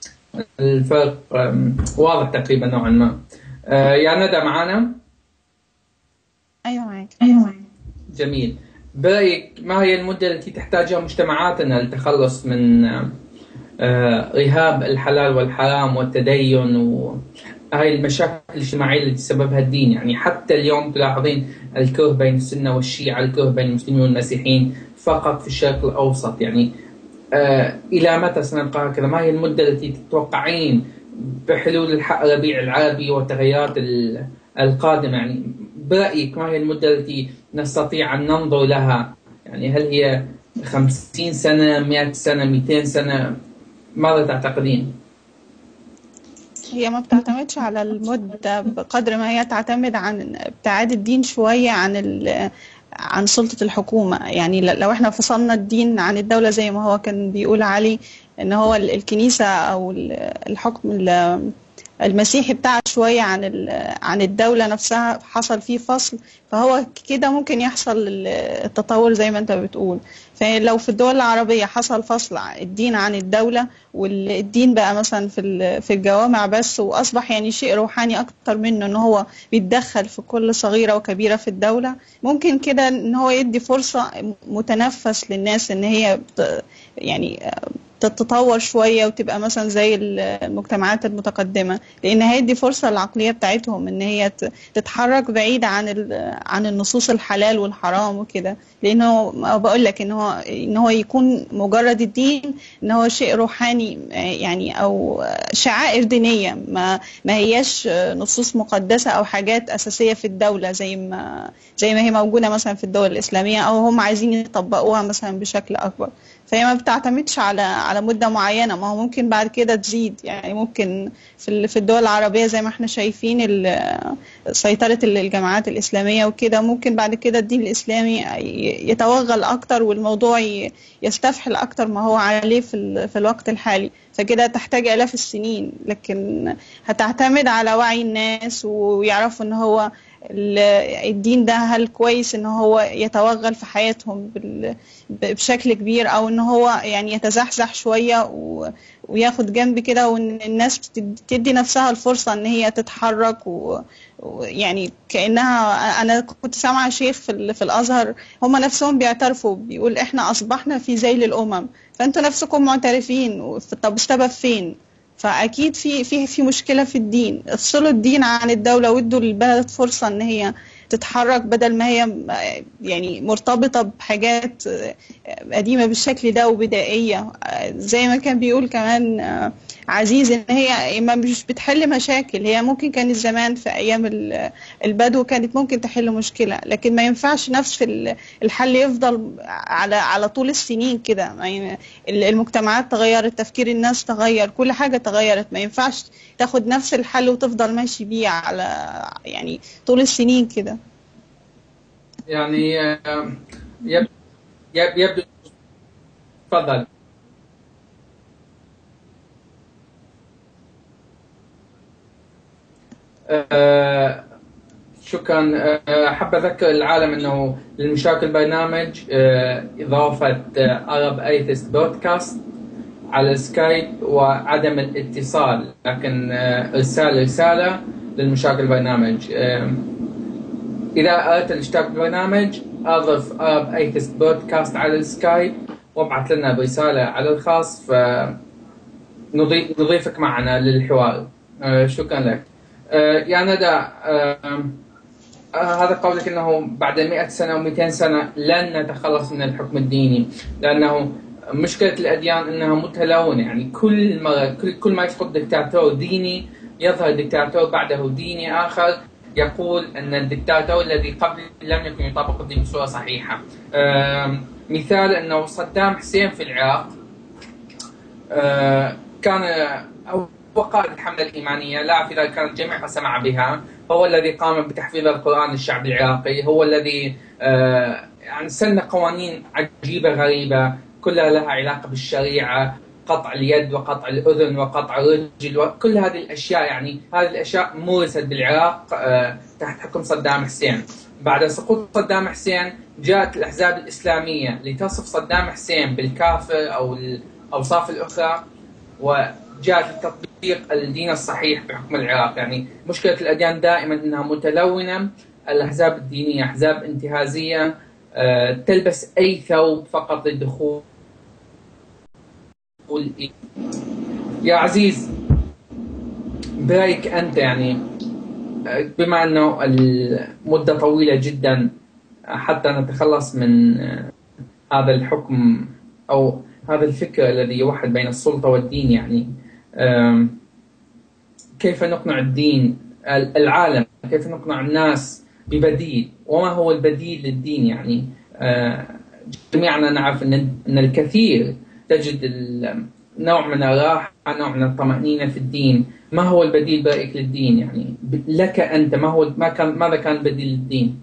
الفرق واضح تقريبا نوعا ما آه، يا ندى معانا ايوه معاك ايوه معاك جميل برأيك ما هي المدة التي تحتاجها مجتمعاتنا للتخلص من آه، رهاب الحلال والحرام والتدين وهاي المشاكل الاجتماعية التي سببها الدين يعني حتى اليوم تلاحظين الكره بين السنة والشيعة الكره بين المسلمين والمسيحيين فقط في الشرق الأوسط يعني آه إلى متى سنبقى هكذا ما هي المدة التي تتوقعين بحلول الربيع العربي والتغيرات القادمة يعني برأيك ما هي المدة التي نستطيع أن ننظر لها يعني هل هي خمسين سنة مئة سنة مئتين سنة ماذا تعتقدين؟ هي ما بتعتمدش على المدة بقدر ما هي تعتمد عن ابتعاد الدين شوية عن عن سلطة الحكومة يعني لو احنا فصلنا الدين عن الدولة زي ما هو كان بيقول علي ان هو الكنيسة او الحكم المسيحي بتاعت شوية عن عن الدولة نفسها حصل فيه فصل فهو كده ممكن يحصل التطور زي ما انت بتقول فلو في الدول العربية حصل فصل الدين عن الدولة والدين بقى مثلا في في الجوامع بس وأصبح يعني شيء روحاني أكتر منه إن هو بيتدخل في كل صغيرة وكبيرة في الدولة ممكن كده إن هو يدي فرصة متنفس للناس إن هي يعني تتطور شويه وتبقى مثلا زي المجتمعات المتقدمه لان هيدي فرصه للعقليه بتاعتهم ان هي تتحرك بعيد عن عن النصوص الحلال والحرام وكده لانه بقول لك ان هو ان هو يكون مجرد الدين ان هو شيء روحاني يعني او شعائر دينيه ما ما هياش نصوص مقدسه او حاجات اساسيه في الدوله زي ما زي ما هي موجوده مثلا في الدول الاسلاميه او هم عايزين يطبقوها مثلا بشكل اكبر فهي ما بتعتمدش على على مده معينه ما هو ممكن بعد كده تزيد يعني ممكن في في الدول العربيه زي ما احنا شايفين سيطره الجماعات الاسلاميه وكده ممكن بعد كده الدين الاسلامي يتوغل اكتر والموضوع يستفحل اكتر ما هو عليه في في الوقت الحالي فكده تحتاج الاف السنين لكن هتعتمد على وعي الناس ويعرفوا ان هو الدين ده هل كويس ان هو يتوغل في حياتهم بشكل كبير او ان هو يعني يتزحزح شويه وياخد جنب كده وان الناس تدي نفسها الفرصه ان هي تتحرك ويعني كانها انا كنت سامعه شيخ في, في الازهر هم نفسهم بيعترفوا بيقول احنا اصبحنا في ذيل الامم فانتوا نفسكم معترفين طب السبب فين فاكيد في في في مشكله في الدين افصلوا الدين عن الدوله وادوا للبلد فرصه ان هي تتحرك بدل ما هي م- يعني مرتبطة بحاجات قديمة بالشكل ده وبدائية زي ما كان بيقول كمان آه، عزيز ان هي ما مش بتحل مشاكل هي ممكن كانت زمان في ايام ال- البدو كانت ممكن تحل مشكلة لكن ما ينفعش نفس ال- الحل يفضل على على طول السنين كده ما ين- ال- المجتمعات تغيرت تفكير الناس تغير كل حاجة تغيرت ما ينفعش تاخد نفس الحل وتفضل ماشي بيه على يعني طول السنين كده يعني آه، يب يب يبدو تفضل آه، شكرا آه، حاب اذكر العالم انه للمشاركه البرنامج آه، اضافه ارب ايثست بودكاست على السكايب وعدم الاتصال لكن آه، ارسال رساله للمشاركه البرنامج آه، إذا أردت الاشتراك بالبرنامج أضف أرب أيتست بودكاست على السكايب وابعث لنا برسالة على الخاص فنضيف نضيفك معنا للحوار آه، شكرا لك آه، يا ندى آه، آه، هذا قولك أنه بعد 100 سنة و200 سنة لن نتخلص من الحكم الديني لأنه مشكلة الأديان أنها متلونة يعني كل مرة كل, كل ما يسقط دكتاتور ديني يظهر دكتاتور بعده ديني آخر يقول أن الدكتاتور الذي قبل لم يكن يطابق الدين بصورة صحيحة آم، مثال أنه صدام حسين في العراق آه، كان هو قائد الحملة الإيمانية لا أعرف إذا كان الجميع قد سمع بها هو الذي قام بتحفيظ القرآن للشعب العراقي هو الذي آه، يعني سن قوانين عجيبة غريبة كلها لها علاقة بالشريعة قطع اليد وقطع الأذن وقطع الرجل وكل هذه الأشياء يعني هذه الأشياء مورست بالعراق آه، تحت حكم صدام حسين بعد سقوط صدام حسين جاءت الأحزاب الإسلامية لتصف صدام حسين بالكافر أو الأوصاف الأخرى وجاءت لتطبيق الدين الصحيح بحكم العراق يعني مشكلة الأديان دائما أنها متلونة الأحزاب الدينية أحزاب انتهازية آه، تلبس أي ثوب فقط للدخول يا عزيز برأيك أنت يعني آه، بما أنه المدة طويلة جدا حتى نتخلص من آه، هذا الحكم أو هذا الفكر الذي يوحد بين السلطة والدين يعني آم، كيف نقنع الدين العالم كيف نقنع الناس ببديل وما هو البديل للدين يعني آه، جميعنا نعرف أن أن الكثير تجد ال- نوع من الراحة نوع من الطمأنينة في الدين ما هو البديل برأيك للدين يعني ب- لك أنت ما هو ما كان ماذا كان بديل للدين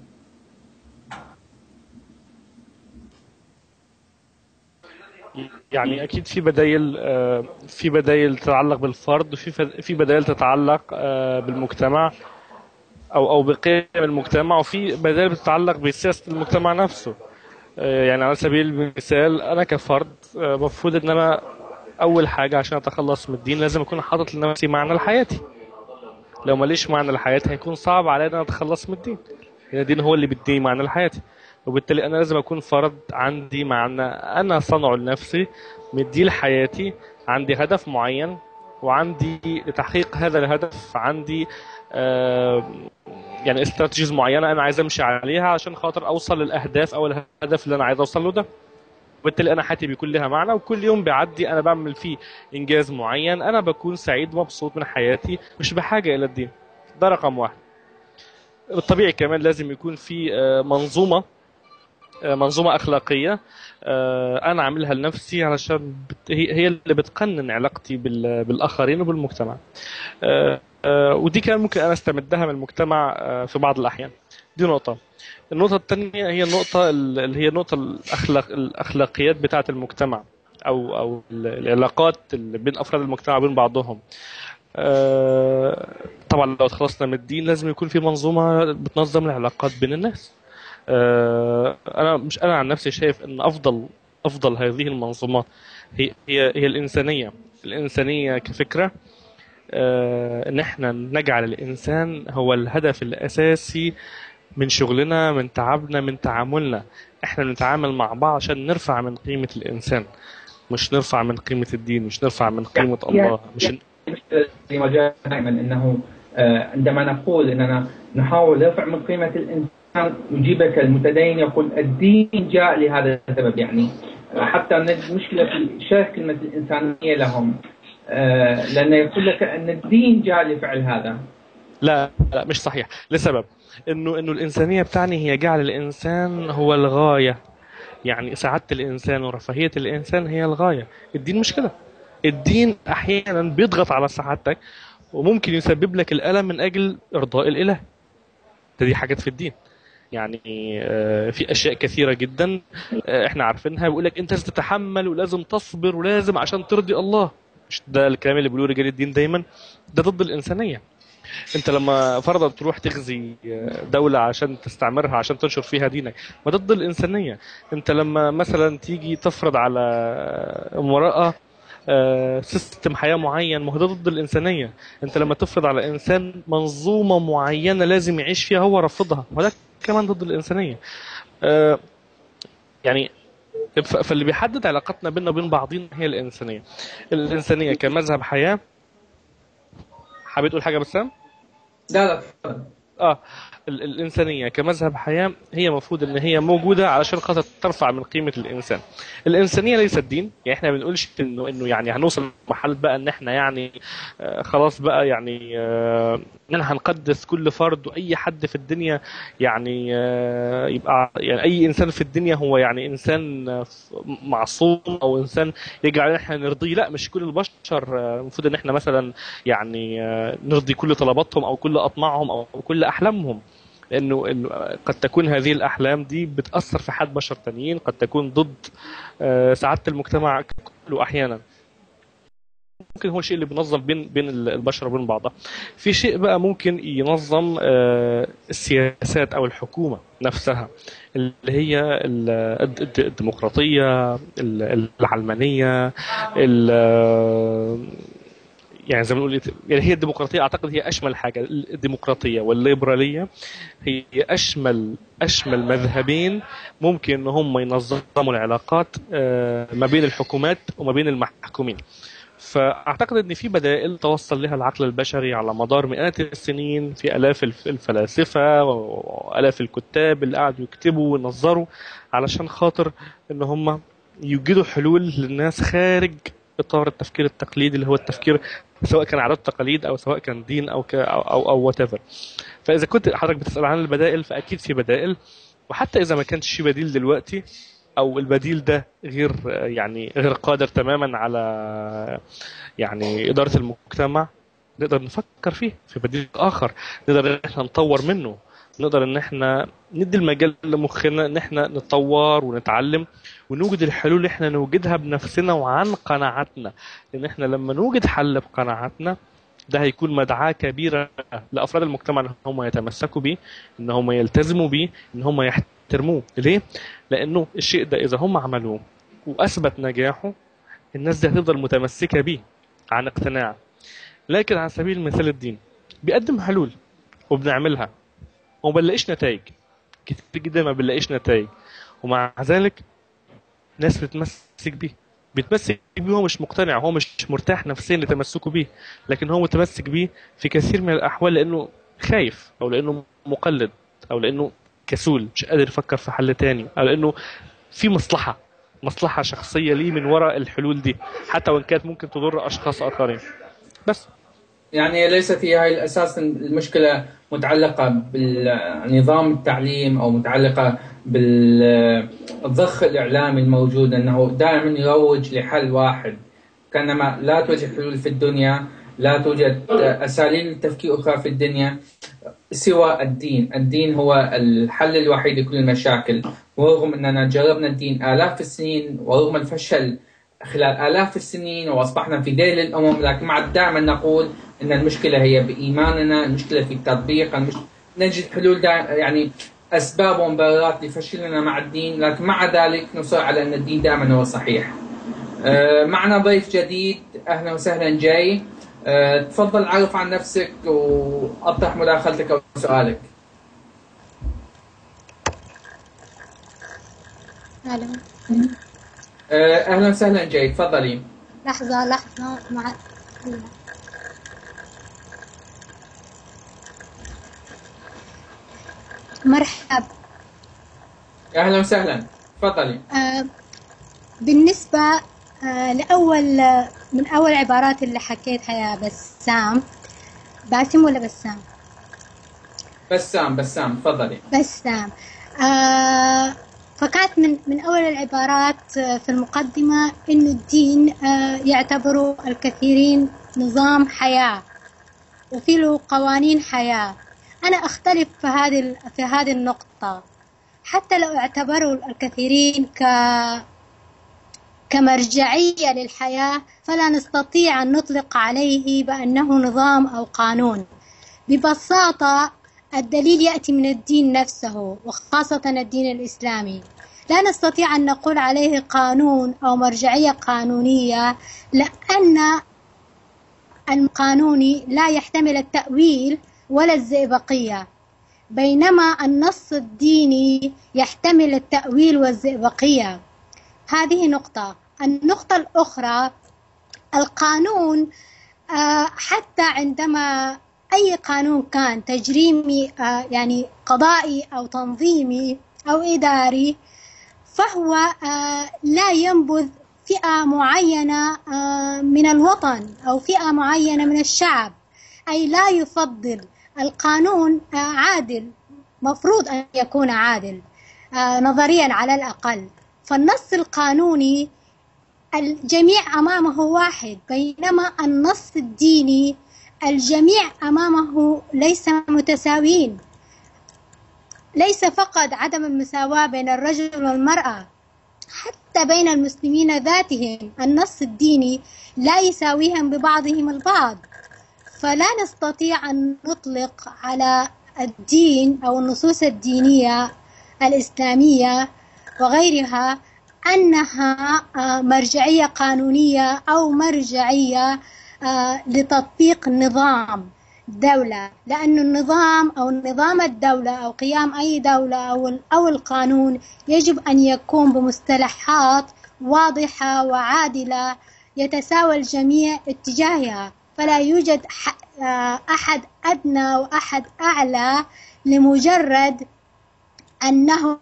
يعني اكيد في بدايل آه، في بدايل تتعلق بالفرد وفي فد- في بدايل تتعلق آه، بالمجتمع او او بقيم المجتمع وفي بدايل بتتعلق بسياسه المجتمع نفسه آه، يعني على سبيل المثال انا كفرد آه، المفروض ان انا اول حاجه عشان اتخلص من الدين لازم اكون حاطط لنفسي معنى لحياتي لو ماليش معنى لحياتي هيكون صعب عليا ان انا اتخلص من الدين لان الدين هو اللي بيديني معنى لحياتي وبالتالي انا لازم اكون فرد عندي معنى انا صنعه لنفسي مديه لحياتي عندي هدف معين وعندي لتحقيق هذا الهدف عندي آه، يعني استراتيجيز معينه انا عايز امشي عليها عشان خاطر اوصل للاهداف او الهدف اللي انا عايز اوصل له ده وبالتالي انا حياتي بيكون لها معنى وكل يوم بيعدي انا بعمل فيه انجاز معين انا بكون سعيد ومبسوط من حياتي مش بحاجه الى الدين ده رقم واحد بالطبيعي كمان لازم يكون في آه، منظومه آه، منظومه اخلاقيه آه، انا عاملها لنفسي علشان بت- هي هي اللي بتقنن علاقتي بال- بالاخرين وبالمجتمع آه، آه، ودي كان ممكن انا استمدها من المجتمع آه، في بعض الاحيان دي نقطه النقطه الثانيه هي النقطه ال- اللي هي النقطه الاخلاق الاخلاقيات بتاعه المجتمع او او ال- العلاقات اللي بين افراد المجتمع وبين بعضهم آه، طبعا لو تخلصنا من الدين لازم يكون في منظومه بتنظم العلاقات بين الناس آه، انا مش انا عن نفسي شايف ان افضل افضل هذه المنظومات هي هي هي الانسانيه الانسانيه كفكره آه، ان احنا نجعل الانسان هو الهدف الاساسي من شغلنا من تعبنا من تعاملنا احنا بنتعامل مع بعض عشان نرفع من قيمه الانسان مش نرفع من قيمه الدين مش نرفع من قيمه الله مش زي ما جاء دائما انه آه، عندما نقول اننا نحاول نرفع من قيمه الانسان يجيبك المتدين يقول الدين جاء لهذا السبب يعني حتى أن المشكلة في شرح كلمة الإنسانية لهم آه، لأنه يقول لك أن الدين جاء لفعل هذا لا لا مش صحيح لسبب انه انه الانسانيه بتعني هي جعل الانسان هو الغايه يعني سعاده الانسان ورفاهيه الانسان هي الغايه الدين مش كده الدين احيانا بيضغط على سعادتك وممكن يسبب لك الالم من اجل ارضاء الاله ده دي حاجات في الدين يعني آه، في اشياء كثيره جدا آه، احنا عارفينها بيقول لك انت لازم تتحمل ولازم تصبر ولازم عشان ترضي الله مش ده الكلام اللي بيقولوه رجال الدين دايما ده ضد الانسانيه انت لما فرضا تروح تغزي دولة عشان تستعمرها عشان تنشر فيها دينك ما ضد الإنسانية انت لما مثلا تيجي تفرض على امرأة آه، سيستم حياة معين ما هو ده ضد الإنسانية انت لما تفرض على إنسان منظومة معينة لازم يعيش فيها هو رافضها ما ده كمان ضد الإنسانية آه، يعني ف- فاللي بيحدد علاقتنا بيننا وبين بعضين هي الإنسانية الإنسانية كمذهب حياة حابب تقول حاجة بسام؟ لا لا تفضل. اه ال- الانسانيه كمذهب حياه هي المفروض ان هي موجوده علشان خاطر ترفع من قيمه الانسان. الانسانيه ليست دين، يعني احنا ما بنقولش انه انه يعني هنوصل لمرحله بقى ان احنا يعني آه خلاص بقى يعني آه ان احنا هنقدس كل فرد واي حد في الدنيا يعني آه يبقى يعني اي انسان في الدنيا هو يعني انسان آه، معصوم او انسان يجب علينا احنا نرضيه، لا مش كل البشر آه، المفروض ان احنا مثلا يعني آه، نرضي كل طلباتهم او كل اطماعهم او كل احلامهم لانه انه قد تكون هذه الاحلام دي بتاثر في حياه بشر تانيين قد تكون ضد آه، سعاده المجتمع كله احيانا ممكن هو الشيء اللي بينظم بين بين البشر وبين بعضها في شيء بقى ممكن ينظم آه، السياسات او الحكومه نفسها اللي هي ال- الد- الد- الديمقراطيه ال- العلمانيه ال- يعني زي ما نقول يعني هي الديمقراطيه اعتقد هي اشمل حاجه الديمقراطيه والليبراليه هي اشمل اشمل مذهبين ممكن ان هم ينظموا العلاقات آه، ما بين الحكومات وما بين المحكومين فاعتقد ان في بدائل توصل لها العقل البشري على مدار مئات السنين في الاف الف- الفلاسفه والاف الكتاب اللي قعدوا يكتبوا وينظروا علشان خاطر ان هم يوجدوا حلول للناس خارج اطار التفكير التقليدي اللي هو التفكير سواء كان عادات تقاليد او سواء كان دين او ك او او, أو وات فاذا كنت حضرتك بتسال عن البدائل فاكيد في بدائل وحتى اذا ما كانش في بديل دلوقتي او البديل ده غير يعني غير قادر تماما على يعني اداره المجتمع نقدر نفكر فيه في بديل اخر نقدر ان احنا نطور منه نقدر ان احنا ندي المجال لمخنا ان احنا نتطور ونتعلم ونوجد الحلول اللي احنا نوجدها بنفسنا وعن قناعاتنا لان احنا لما نوجد حل بقناعاتنا ده هيكون مدعاة كبيرة لأفراد المجتمع إن هم يتمسكوا بيه إن هم يلتزموا بيه إن هم يحترموه ليه؟ لأنه الشيء ده إذا هم عملوه وأثبت نجاحه الناس دي هتفضل متمسكة بيه عن اقتناع لكن على سبيل المثال الدين بيقدم حلول وبنعملها وما بنلاقيش نتائج كتير جدا ما بنلاقيش نتائج ومع ذلك ناس بتتمسك بيه بيتمسك بيه هو مش مقتنع هو مش مرتاح نفسيا لتمسكه بيه لكن هو متمسك بيه في كثير من الاحوال لانه خايف او لانه مقلد او لانه كسول مش قادر يفكر في حل تاني او لانه في مصلحه مصلحه شخصيه ليه من وراء الحلول دي حتى وان كانت ممكن تضر اشخاص اخرين بس يعني ليست هي هاي الاساس المشكله متعلقه بنظام التعليم او متعلقه بالضخ الاعلامي الموجود انه دائما يروج لحل واحد كانما لا توجد حلول في الدنيا لا توجد اساليب التفكير اخرى في الدنيا سوى الدين، الدين هو الحل الوحيد لكل المشاكل، ورغم اننا جربنا الدين الاف السنين ورغم الفشل خلال آلاف السنين وأصبحنا في ديل الأمم لكن مع دائما نقول أن المشكلة هي بإيماننا المشكلة في التطبيق المش... نجد حلول دا... يعني أسباب ومبررات لفشلنا مع الدين لكن مع ذلك نصر على أن الدين دائما هو صحيح آه معنا ضيف جديد أهلا وسهلا جاي آه تفضل عرف عن نفسك وأطرح مداخلتك أو سؤالك أهلا آه أهلا وسهلا جاي تفضلي لحظة لحظة مع مرحب اهلا وسهلا تفضلي آه، بالنسبة آه، لأول من أول عبارات اللي حكيتها يا بسام باسم ولا بسام؟ بسام بسام تفضلي بسام آه فكانت من من أول العبارات آه، في المقدمة إنه الدين آه يعتبره الكثيرين نظام حياة وفي له قوانين حياة أنا أختلف في هذه ال- في هذه النقطة حتى لو اعتبروا الكثيرين ك كمرجعية للحياة فلا نستطيع أن نطلق عليه بأنه نظام أو قانون ببساطة الدليل يأتي من الدين نفسه وخاصة الدين الإسلامي لا نستطيع أن نقول عليه قانون أو مرجعية قانونية لأن القانوني لا يحتمل التأويل ولا الزئبقية بينما النص الديني يحتمل التأويل والزئبقية هذه نقطة النقطة الأخرى القانون آه، حتى عندما أي قانون كان تجريمي آه، يعني قضائي أو تنظيمي أو إداري فهو آه، لا ينبذ فئة معينة آه، من الوطن أو فئة معينة من الشعب أي لا يفضل القانون آه، عادل مفروض أن يكون عادل آه، نظريا على الأقل فالنص القانوني الجميع أمامه واحد بينما النص الديني الجميع أمامه ليس متساويين ليس فقط عدم المساواة بين الرجل والمرأة حتى بين المسلمين ذاتهم النص الديني لا يساويهم ببعضهم البعض فلا نستطيع أن نطلق على الدين أو النصوص الدينية الإسلامية وغيرها أنها آه، مرجعية قانونية أو مرجعية آه، لتطبيق نظام دولة لأن النظام أو نظام الدولة أو قيام أي دولة أو أو القانون يجب أن يكون بمصطلحات واضحة وعادلة يتساوى الجميع اتجاهها فلا يوجد ح- آه، أحد أدنى وأحد أعلى لمجرد أنه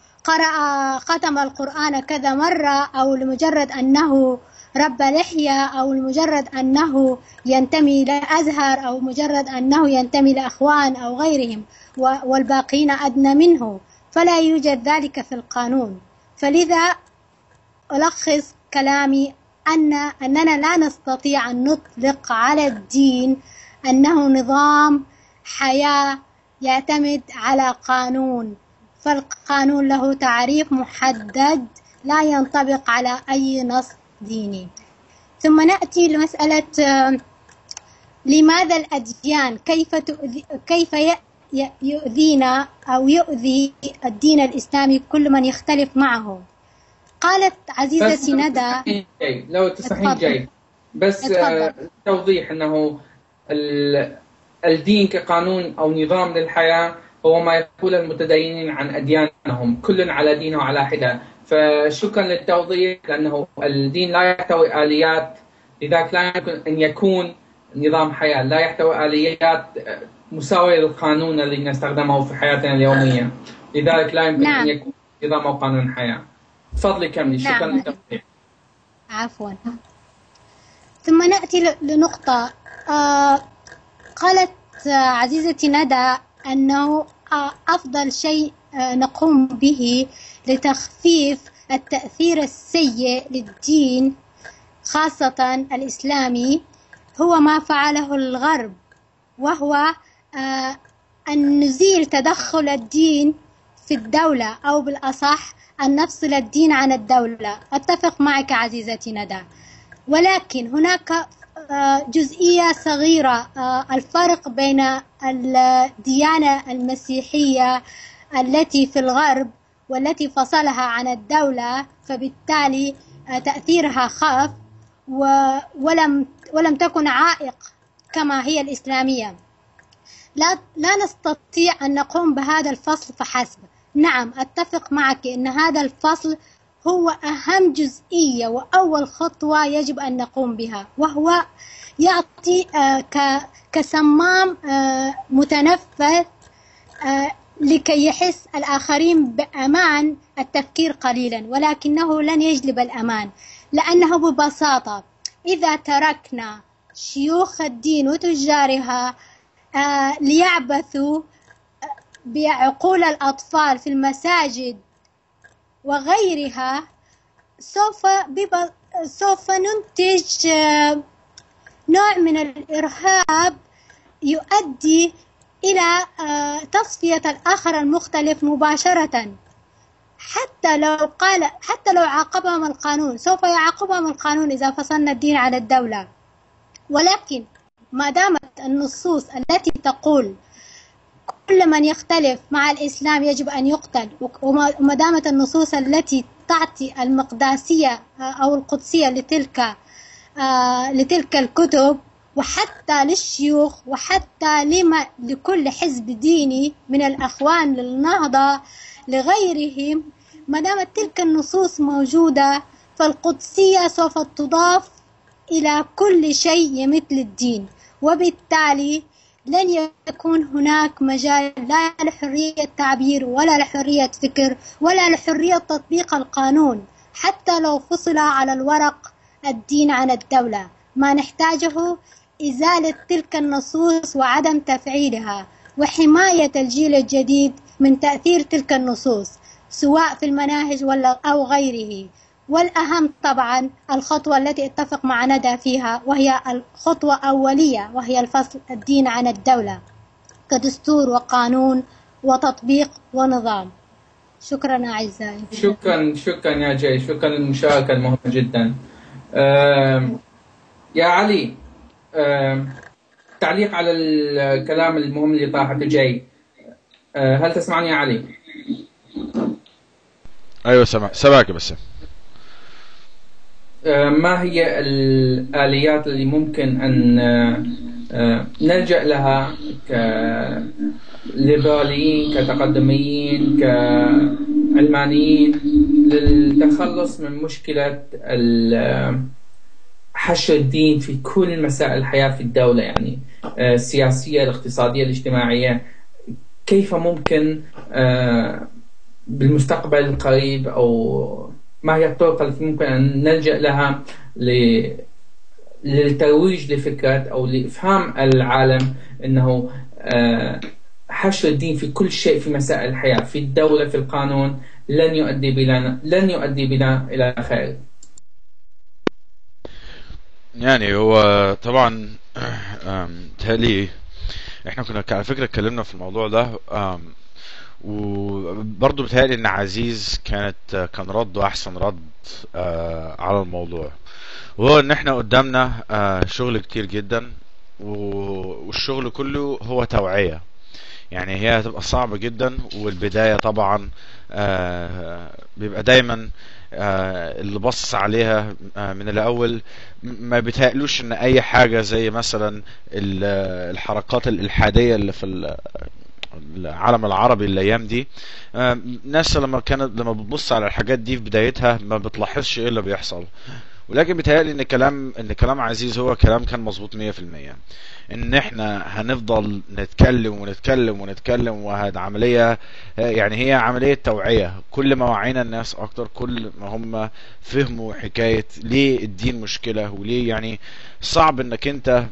قرأ ختم القرآن كذا مرة أو لمجرد أنه رب لحية أو لمجرد أنه ينتمي لأزهر أو مجرد أنه ينتمي لأخوان أو غيرهم و- والباقين أدنى منه فلا يوجد ذلك في القانون فلذا ألخص كلامي أن أننا لا نستطيع أن نطلق على الدين أنه نظام حياة يعتمد على قانون فالقانون له تعريف محدد لا ينطبق على أي نص ديني ثم نأتي لمسألة آه، لماذا الأديان كيف تؤذي كيف ي- ي- يؤذينا أو يؤذي الدين الإسلامي كل من يختلف معه قالت بس عزيزتي لو ندى تسمحين جاي لو تسمحين اتفضل. جاي بس اتفضل. آه، توضيح انه ال- الدين كقانون او نظام للحياه هو ما يقول المتدينين عن اديانهم كل على دينه وعلى حده فشكرا للتوضيح لانه الدين لا يحتوي اليات لذلك لا يمكن ان يكون نظام حياه لا يحتوي اليات آه، مساويه للقانون الذي نستخدمه في حياتنا اليوميه لذلك لا يمكن نعم. ان يكون نظام او قانون حياه تفضلي كملي شكرا نعم. للتوضيح عفوا ثم نأتي ل- لنقطة آه قالت آه، عزيزتي ندى أنه آه أفضل شيء آه نقوم به لتخفيف التأثير السيء للدين خاصة الإسلامي هو ما فعله الغرب وهو آه أن نزيل تدخل الدين في الدولة أو بالأصح أن نفصل الدين عن الدولة أتفق معك عزيزتي ندى ولكن هناك آه، جزئية صغيرة آه، الفرق بين الديانة المسيحية التي في الغرب والتي فصلها عن الدولة فبالتالي آه، تأثيرها خف و- ولم ولم تكن عائق كما هي الإسلامية لا لا نستطيع أن نقوم بهذا الفصل فحسب نعم أتفق معك أن هذا الفصل هو أهم جزئية وأول خطوة يجب أن نقوم بها وهو يعطي آه، ك- كصمام آه، متنفذ آه، لكي يحس الآخرين بأمان التفكير قليلا ولكنه لن يجلب الأمان لأنه ببساطة إذا تركنا شيوخ الدين وتجارها آه، ليعبثوا بعقول الأطفال في المساجد وغيرها سوف بب... سوف ننتج آه، نوع من الإرهاب يؤدي إلى آه، تصفية الآخر المختلف مباشرة حتى لو قال حتى لو عاقبهم القانون سوف يعاقبهم القانون إذا فصلنا الدين عن الدولة ولكن ما دامت النصوص التي تقول كل من يختلف مع الإسلام يجب أن يقتل وما دامت النصوص التي تعطي المقداسية أو القدسية لتلك آه، لتلك الكتب وحتى للشيوخ وحتى لما لكل حزب ديني من الأخوان للنهضة لغيرهم ما دامت تلك النصوص موجودة فالقدسية سوف تضاف إلى كل شيء يمثل الدين وبالتالي لن يكون هناك مجال لا لحرية تعبير ولا لحرية فكر ولا لحرية تطبيق القانون حتى لو فصل على الورق الدين عن الدولة ما نحتاجه إزالة تلك النصوص وعدم تفعيلها وحماية الجيل الجديد من تأثير تلك النصوص سواء في المناهج ولا أو غيره والأهم طبعا الخطوة التي اتفق مع ندى فيها وهي الخطوة أولية وهي الفصل الدين عن الدولة كدستور وقانون وتطبيق ونظام شكرا أعزائي شكرا شكرا يا جاي شكرا للمشاركة المهمة جدا يا علي تعليق على الكلام المهم اللي طاحته جاي أه، هل تسمعني يا علي؟ ايوه سمع سمعك بس أه، ما هي الآليات اللي ممكن أن أه، نلجأ لها كليبراليين كتقدميين كعلمانيين للتخلص من مشكلة حشر الدين في كل مسائل الحياة في الدولة يعني آه، السياسية الاقتصادية الاجتماعية كيف ممكن آه، بالمستقبل القريب أو ما هي الطرق التي ممكن أن نلجأ لها للترويج لفكرة أو لإفهام العالم أنه آه، حشر الدين في كل شيء في مسائل الحياة في الدولة في القانون لن يؤدي بنا لن يؤدي بنا إلى خير يعني هو طبعا تالي احنا كنا على فكره اتكلمنا في الموضوع ده وبرضه بتهيألي ان عزيز كانت كان رده احسن رد آه، على الموضوع وهو ان احنا قدامنا آه، شغل كتير جدا والشغل كله هو توعية يعني هي هتبقى صعبة جدا والبداية طبعا آه، بيبقى دايما آه، اللي بص عليها آه، من الاول ما بيتهيألوش ان اي حاجه زي مثلا الحركات الالحاديه اللي في العالم العربي الايام دي ناس لما كانت لما بتبص على الحاجات دي في بدايتها ما بتلاحظش ايه اللي بيحصل ولكن بيتهيألي ان كلام ان كلام عزيز هو كلام كان مظبوط 100% ان احنا هنفضل نتكلم ونتكلم ونتكلم وهذه عملية يعني هي عملية توعية كل ما وعينا الناس اكتر كل ما هم فهموا حكاية ليه الدين مشكلة وليه يعني صعب انك انت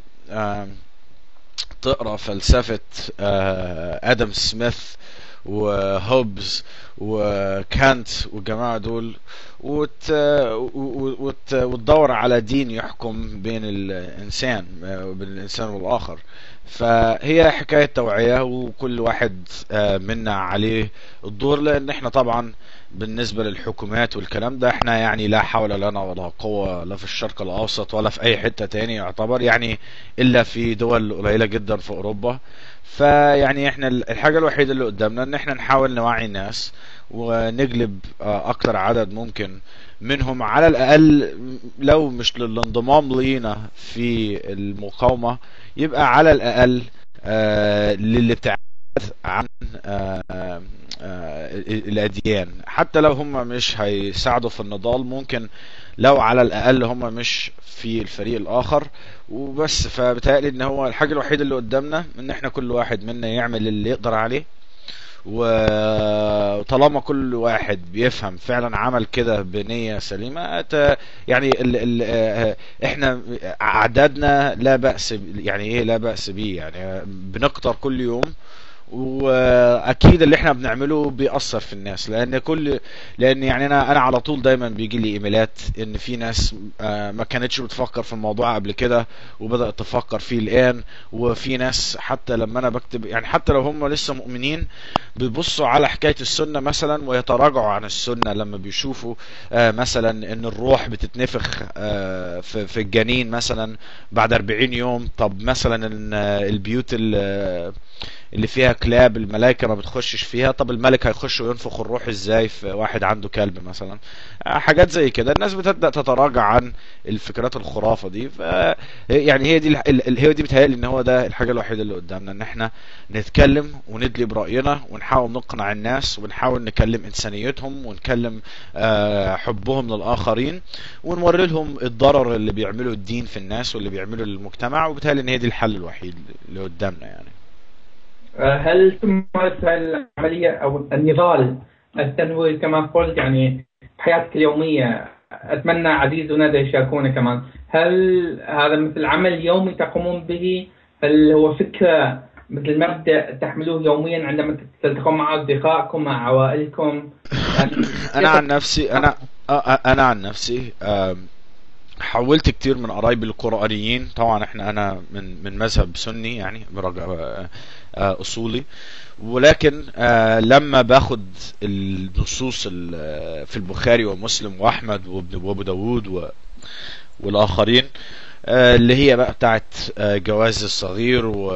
تقرا فلسفة ادم سميث وهوبز وكانت والجماعة دول وت... وت... وتدور على دين يحكم بين الإنسان بين الإنسان والآخر فهي حكاية توعية وكل واحد آه، منا عليه الدور لأن احنا طبعا بالنسبة للحكومات والكلام ده احنا يعني لا حول لنا ولا قوة لا في الشرق الأوسط ولا في أي حتة تاني يعتبر يعني إلا في دول قليلة جدا في أوروبا فيعني احنا الحاجة الوحيدة اللي قدامنا ان احنا نحاول نوعي الناس ونجلب آه، اكتر عدد ممكن منهم على الاقل لو مش للانضمام لينا في المقاومة يبقى على الاقل آه، للابتعاد عن آه، الاديان حتى لو هم مش هيساعدوا في النضال ممكن لو على الاقل هم مش في الفريق الاخر وبس فبتهيألي ان هو الحاجه الوحيده اللي قدامنا ان احنا كل واحد منا يعمل اللي يقدر عليه وطالما كل واحد بيفهم فعلا عمل كده بنية سليمة ت- يعني ال ال آه، احنا اعدادنا لا بأس ب- يعني ايه لا بأس بيه يعني بنكتر كل يوم واكيد اللي احنا بنعمله بيأثر في الناس لان كل لان يعني انا انا على طول دايما بيجي لي ايميلات ان في ناس آه، ما كانتش بتفكر في الموضوع قبل كده وبدأت تفكر فيه الان وفي ناس حتى لما انا بكتب يعني حتى لو هم لسه مؤمنين بيبصوا على حكاية السنة مثلا ويتراجعوا عن السنة لما بيشوفوا آه، مثلا ان الروح بتتنفخ آه، في في الجنين مثلا بعد 40 يوم طب مثلا إن، آه، البيوت ال- اللي فيها كلاب الملائكة ما بتخشش فيها طب الملك هيخش وينفخ الروح ازاي في واحد عنده كلب مثلا آه، حاجات زي كده الناس بتبدأ تتراجع عن الفكرات الخرافة دي ف يعني هي دي الح- ال- ال- هي دي بتهيألي ان هو ده الحاجة الوحيدة اللي قدامنا ان احنا نتكلم وندلي برأينا ونحاول نقنع الناس ونحاول نكلم انسانيتهم ونكلم آه، حبهم للآخرين ونوري لهم الضرر اللي بيعمله الدين في الناس واللي بيعمله للمجتمع وبالتالي ان هي دي الحل الوحيد اللي قدامنا يعني آه، هل تمارس هذه العملية أو النضال التنوي كما قلت يعني في حياتك اليومية أتمنى عزيز وندى يشاركونا كمان هل هذا مثل عمل يومي تقومون به هل هو فكرة مثل مبدأ تحملوه يوميا عندما تلتقون مع أصدقائكم مع عوائلكم يعني انا عن نفسي انا آه، آه، انا عن نفسي آم، حولت كتير من قرايبي القرآنيين طبعا احنا انا من من مذهب سني يعني برجع آه، آه، اصولي ولكن آه، لما باخد النصوص ال- في البخاري ومسلم واحمد وابن- وابو داود و- والاخرين آه، اللي هي بقى بتاعت آه، جواز الصغير و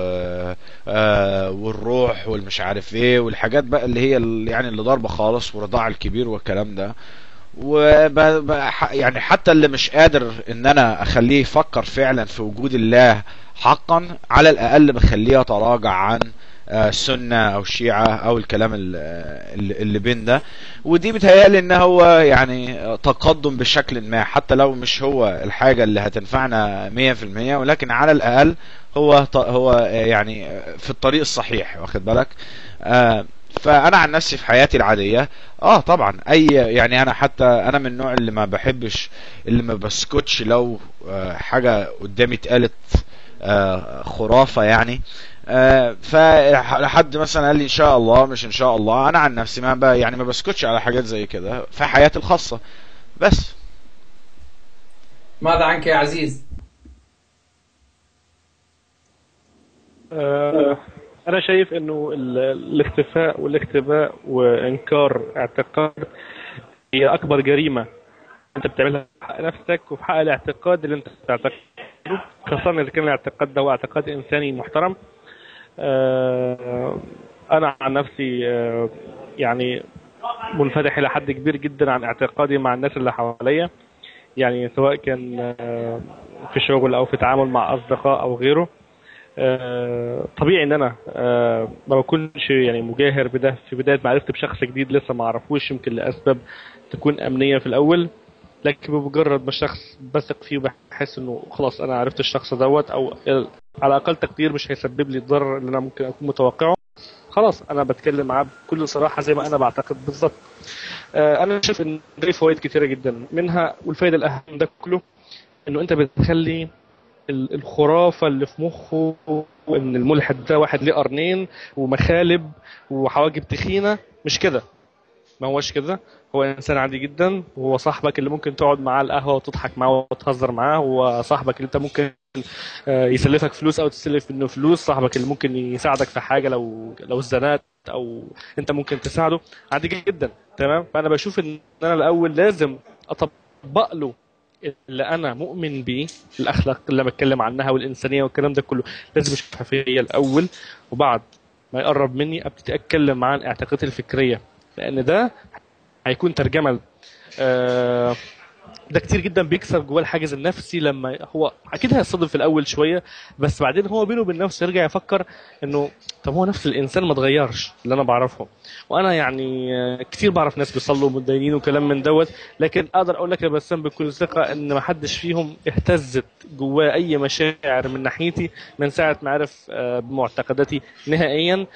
آه، والروح والمش عارف ايه والحاجات بقى اللي هي ال- يعني اللي ضاربه خالص ورضاع الكبير والكلام ده وب... ب... ح- يعني حتى اللي مش قادر ان انا اخليه يفكر فعلا في وجود الله حقا على الاقل بخليه يتراجع عن آه، سنة او شيعة او الكلام ال- اللي اللي بين ده ودي بتهيألي ان هو يعني تقدم بشكل ما حتى لو مش هو الحاجة اللي هتنفعنا 100% ولكن على الاقل هو ط- هو يعني في الطريق الصحيح واخد بالك آه، فانا عن نفسي في حياتي العاديه اه طبعا اي يعني انا حتى انا من النوع اللي ما بحبش اللي ما بسكتش لو آه، حاجه قدامي اتقالت آه، خرافه يعني آه، فحد مثلا قال لي ان شاء الله مش ان شاء الله انا عن نفسي ما ب... يعني ما بسكتش على حاجات زي كده في حياتي الخاصه بس ماذا عنك يا عزيز؟ آه، أنا شايف إنه ال- الاختفاء والاختباء وإنكار اعتقاد هي أكبر جريمة أنت بتعملها في حق نفسك وفي حق الاعتقاد اللي أنت بتعتقده خاصة إذا كان الاعتقاد ده هو اعتقاد إنساني محترم آه، أنا عن نفسي آه، يعني منفتح إلى حد كبير جدا عن اعتقادي مع الناس اللي حواليا يعني سواء كان آه، في شغل أو في تعامل مع أصدقاء أو غيره آه، طبيعي ان انا آه، ما بكونش يعني مجاهر بده في بدايه معرفتي بشخص جديد لسه ما اعرفوش يمكن لاسباب تكون امنيه في الاول لكن بمجرد ما الشخص بثق فيه وبحس انه خلاص انا عرفت الشخص دوت او على اقل تقدير مش هيسبب لي الضرر اللي انا ممكن اكون متوقعه خلاص انا بتكلم معاه بكل صراحه زي ما انا بعتقد بالظبط آه، انا شايف ان ليه فوائد كتيره جدا منها والفائده الاهم ده كله انه انت بتخلي ال- الخرافة اللي في مخه ان الملحد ده واحد ليه قرنين ومخالب وحواجب تخينة مش كده ما هوش كده هو انسان عادي جدا وهو صاحبك اللي ممكن تقعد معاه على القهوة وتضحك معاه وتهزر معاه هو صاحبك اللي انت ممكن آه، يسلفك فلوس او تسلف منه فلوس صاحبك اللي ممكن يساعدك في حاجة لو لو اتزنقت او انت ممكن تساعده عادي جدا تمام فانا بشوف ان انا الاول لازم اطبق له اللي انا مؤمن بيه الاخلاق اللي بتكلم عنها والانسانيه والكلام ده كله لازم اشوفها فيا الاول وبعد ما يقرب مني ابتدي اتكلم معاه عن اعتقاداتي الفكريه لان ده هيكون ترجمه آه، ده كتير جدا بيكسر جواه الحاجز النفسي لما هو اكيد هيصطدم في الاول شويه بس بعدين هو بينه وبين نفسه يرجع يفكر انه طب هو نفس الانسان ما اتغيرش اللي انا بعرفه وانا يعني آه، كتير بعرف ناس بيصلوا ومتدينين وكلام من دوت لكن اقدر اقول لك يا بسام بكل ثقه ان ما حدش فيهم اهتزت جواه اي مشاعر من ناحيتي من ساعه ما عرف آه، بمعتقداتي نهائيا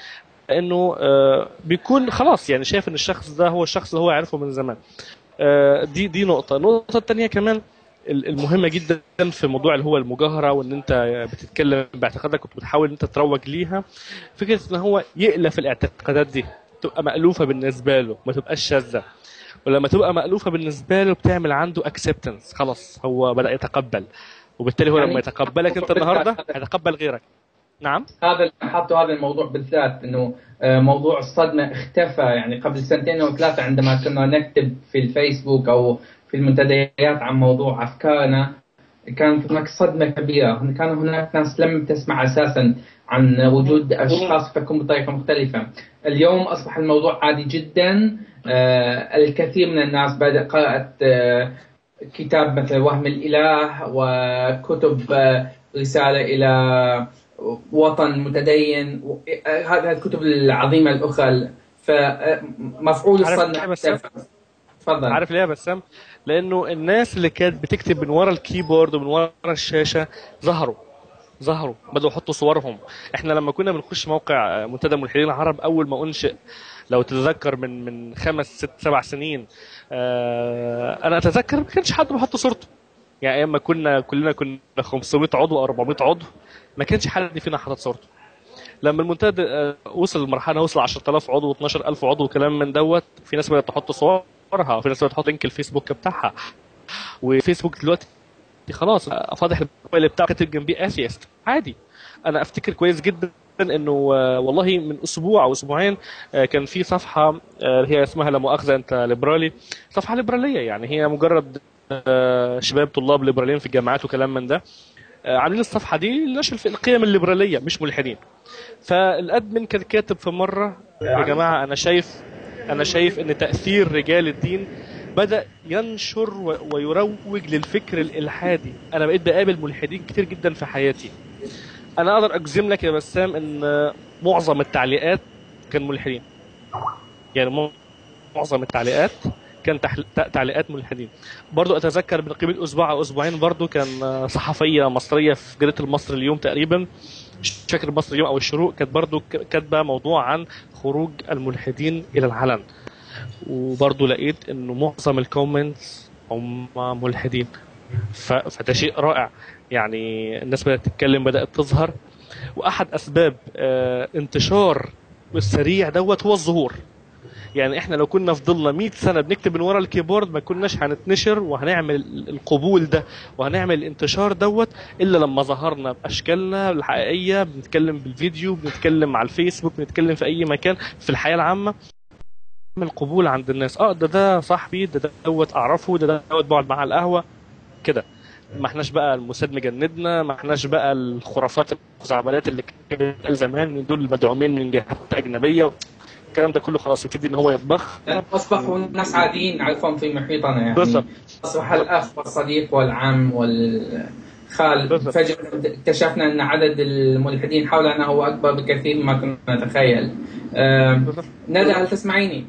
لانه آه، بيكون خلاص يعني شايف ان الشخص ده هو الشخص اللي هو عارفه من زمان آه، دي دي نقطه النقطه الثانيه كمان ال- المهمه جدا في موضوع اللي هو المجاهره وان انت بتتكلم باعتقادك وبتحاول ان انت تروج ليها فكره ان هو يألف الاعتقادات دي تبقى مألوفه بالنسبه له ما تبقاش شاذه ولما تبقى مألوفة بالنسبة له بتعمل عنده اكسبتنس خلاص هو بدأ يتقبل وبالتالي هو يعني لما يتقبلك انت النهارده هيتقبل غيرك نعم هذا حطوا هذا الموضوع بالذات انه آه، موضوع الصدمه اختفى يعني قبل سنتين او ثلاثه عندما كنا نكتب في الفيسبوك او في المنتديات عن موضوع افكارنا كانت هناك صدمه كبيره كان هناك ناس لم تسمع اساسا عن وجود اشخاص يفكرون بطريقه مختلفه اليوم اصبح الموضوع عادي جدا آه، الكثير من الناس بدأ قرأت آه، كتاب مثل وهم الإله وكتب آه، رسالة إلى وطن متدين و- آه، هذه الكتب العظيمة الأخرى فمفعول عارف الصدمة ليه بس؟ اختفى. تفضل عارف ليه يا بسام؟ لانه الناس اللي كانت بتكتب من ورا الكيبورد ومن ورا الشاشه ظهروا ظهروا بدأوا يحطوا صورهم احنا لما كنا بنخش موقع آه، منتدى ملحدين العرب اول ما انشئ لو تتذكر من من خمس ست سبع سنين آه انا اتذكر ما كانش حد بيحط صورته يعني ايام ما كنا كلنا كنا 500 عضو او 400 عضو ما كانش حد فينا حاطط صورته لما المنتدى آه، وصل لمرحله وصل 10000 عضو و12000 عضو وكلام من دوت في ناس بدات تحط صورها وفي ناس بدات تحط لينك الفيسبوك بتاعها وفيسبوك دلوقتي خلاص آه، فاضح الموبايل بتاعه كاتب جنبيه اثيست عادي انا افتكر كويس جدا انه آه، والله من اسبوع او اسبوعين آه، كان في صفحه آه، هي اسمها لا مؤاخذه انت ليبرالي صفحه ليبراليه يعني هي مجرد آه، شباب طلاب ليبراليين في الجامعات وكلام من ده آه، عاملين الصفحه دي لنشر في القيم الليبراليه مش ملحدين فالادمن كان كاتب في مره يا جماعه انا شايف انا شايف ان تاثير رجال الدين بدا ينشر و- ويروج للفكر الالحادي انا بقيت بقابل ملحدين كتير جدا في حياتي انا اقدر اجزم لك يا بسام ان معظم التعليقات كان ملحدين يعني م- معظم التعليقات كان تحل... ت- تعليقات ملحدين برضو اتذكر من قيمه اسبوع او اسبوعين برضو كان صحفيه مصريه في جريده المصري اليوم تقريبا مش فاكر مصر اليوم او الشروق كانت برضو ك- كاتبه موضوع عن خروج الملحدين الى العلن وبرضو لقيت انه معظم الكومنتس هم ملحدين ف... فده شيء رائع يعني الناس بدات تتكلم بدات تظهر واحد اسباب آه، انتشار السريع دوت هو الظهور يعني احنا لو كنا فضلنا 100 سنه بنكتب من ورا الكيبورد ما كناش هنتنشر وهنعمل القبول ده وهنعمل الانتشار دوت الا لما ظهرنا باشكالنا الحقيقيه بنتكلم بالفيديو بنتكلم على الفيسبوك بنتكلم في اي مكان في الحياه العامه نعمل قبول عند الناس اه ده ده صاحبي ده ده دوت اعرفه ده دوت بقعد معاه على القهوه كده ما احناش بقى الموساد مجندنا ما احناش بقى الخرافات الخزعبلات اللي كانت بتتقال زمان دول مدعومين من جهات اجنبيه الكلام ده كله خلاص يبتدي ان هو يتضخ لأن أصبحوا ناس عاديين نعرفهم في محيطنا يعني بالضبط. أصبح الأخ والصديق والعم والخال بالضبط. فجأة اكتشفنا أن عدد الملحدين حولنا هو أكبر بكثير مما كنا نتخيل آم، بالضبط. ندى هل تسمعيني؟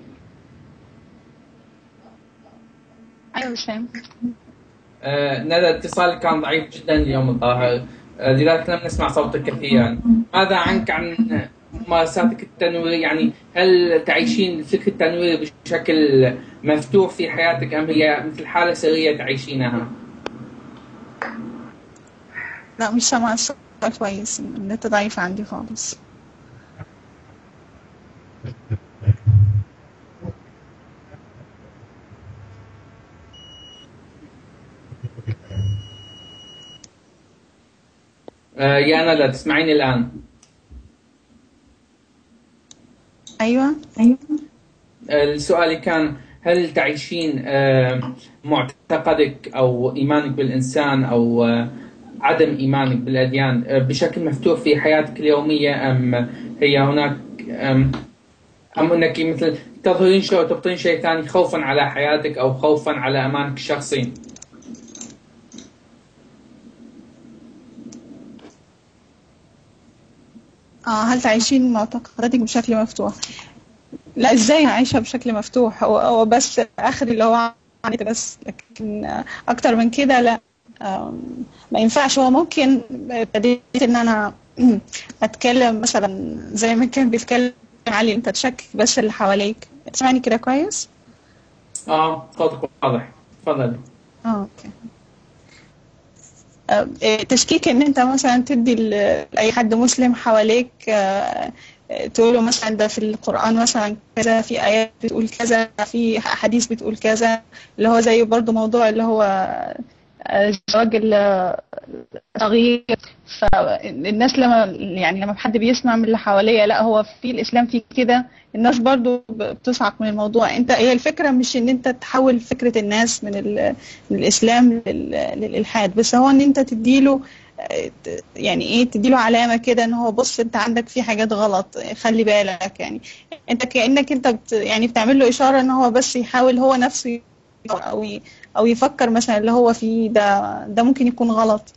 ايوه مش فاهم آه، ندى اتصالك كان ضعيف جدا اليوم الظاهر آه، لذلك لم نسمع صوتك كثيرا ماذا عنك عن ممارساتك التنويرية يعني هل تعيشين فكرة التنوير بشكل مفتوح في حياتك أم هي مثل حالة سرية تعيشينها؟ لا مش سامعة الصوت كويس النت ضعيف عندي خالص آه، يا ندى تسمعيني الآن؟ ايوه السؤال كان هل تعيشين آه، معتقدك او ايمانك بالانسان او آه، عدم ايمانك بالاديان آه، بشكل مفتوح في حياتك اليوميه ام هي هناك ام ام انك مثل تظهرين شيء وتبطين شيء ثاني خوفا على حياتك او خوفا على امانك الشخصي؟ اه هل تعيشين معتقداتك بشكل مفتوح لا ازاي عايشة بشكل مفتوح هو, هو بس اخر اللي هو عملت بس لكن آه، اكتر من كده لا آم، ما ينفعش هو ممكن ابتديت ان انا اتكلم مثلا زي ما كان بيتكلم علي انت تشكك بس اللي حواليك تسمعني كده كويس اه صوتك واضح تفضل اه اوكي آه، إيه، تشكيك ان انت مثلا تدي ل- لاي حد مسلم حواليك آه، تقول له مثلا ده في القرآن مثلا كذا في آيات بتقول كذا في أحاديث بتقول كذا اللي هو زي برضو موضوع اللي هو آه، زواج ال- الصغير فالناس لما يعني لما حد بيسمع من اللي حواليه لا هو في الإسلام في كده الناس برضو بتصعق من الموضوع انت هي الفكرة مش ان انت تحول فكرة الناس من, ال- من الإسلام لل- للإلحاد بس هو ان انت تديله آه، ت- يعني ايه تديله علامة كده ان هو بص انت عندك في حاجات غلط خلي بالك يعني انت كأنك انت بت يعني بتعمل له إشارة ان هو بس يحاول هو نفسه او ي- او يفكر مثلا اللي هو فيه ده ده ممكن يكون غلط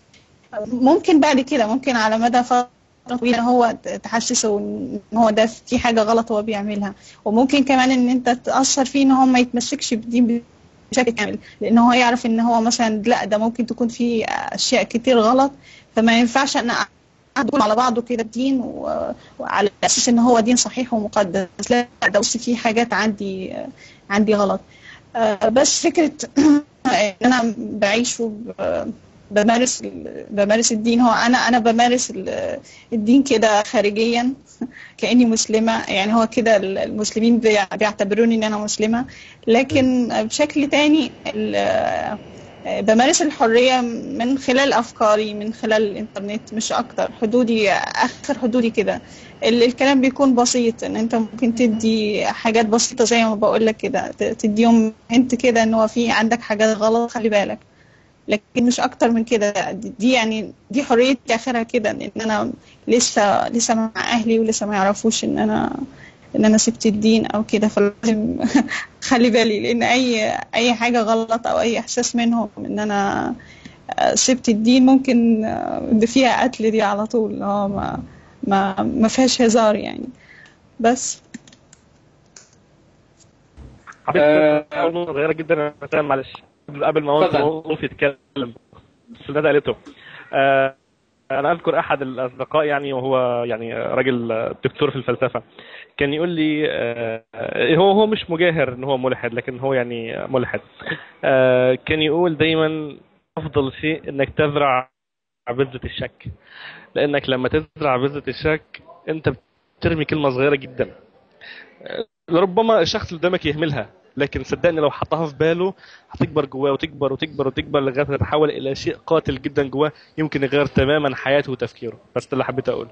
ممكن بعد كده ممكن على مدى فترة طويلة هو تحسسه ان هو ده في حاجة غلط هو بيعملها وممكن كمان ان انت تأثر فيه ان هو ما يتمسكش بالدين بشكل كامل لان هو يعرف ان هو مثلا لا ده ممكن تكون فيه اشياء كتير غلط فما ينفعش ان أقول على بعضه كده الدين و- وعلى اساس ان هو دين صحيح ومقدس لا ده بص فيه حاجات عندي عندي غلط آه، بس فكرة ان انا بعيش وب- بمارس ال- بمارس الدين هو انا انا بمارس ال- الدين كده خارجيا كاني مسلمه يعني هو كده ال- المسلمين بيع- بيعتبروني ان انا مسلمه لكن بشكل تاني ال- بمارس الحريه من خلال افكاري من خلال الانترنت مش اكتر حدودي اخر حدودي كده ال- الكلام بيكون بسيط ان انت ممكن تدي حاجات بسيطه زي ما بقول لك كده ت- تديهم انت كده ان هو في عندك حاجات غلط خلي بالك لكن مش اكتر من كده دي دي يعني دي حريتي اخرها كده ان انا لسه لسه مع اهلي ولسه ما يعرفوش ان انا ان انا سبت الدين او كده فلازم خلي بالي لان اي اي حاجه غلط او اي احساس منهم ان انا سبت الدين ممكن فيها قتل دي على طول اه ما ما ما فيهاش هزار يعني بس حبيت آه، اقول نقطه صغيره جدا انا مثلا معلش قبل قبل ما اتفضل. موظف يتكلم بس ندى قالته آه، انا اذكر احد الاصدقاء يعني وهو يعني راجل دكتور في الفلسفه كان يقول لي آه، هو هو مش مجاهر ان هو ملحد لكن هو يعني ملحد آه، كان يقول دايما افضل شيء انك تزرع بذره الشك لانك لما تزرع بذره الشك انت بترمي كلمه صغيره جدا آه، ربما الشخص اللي قدامك يهملها لكن صدقني لو حطها في باله هتكبر جواه وتكبر وتكبر وتكبر لغايه ما تتحول الى شيء قاتل جدا جواه يمكن يغير تماما حياته وتفكيره بس ده اللي حبيت اقوله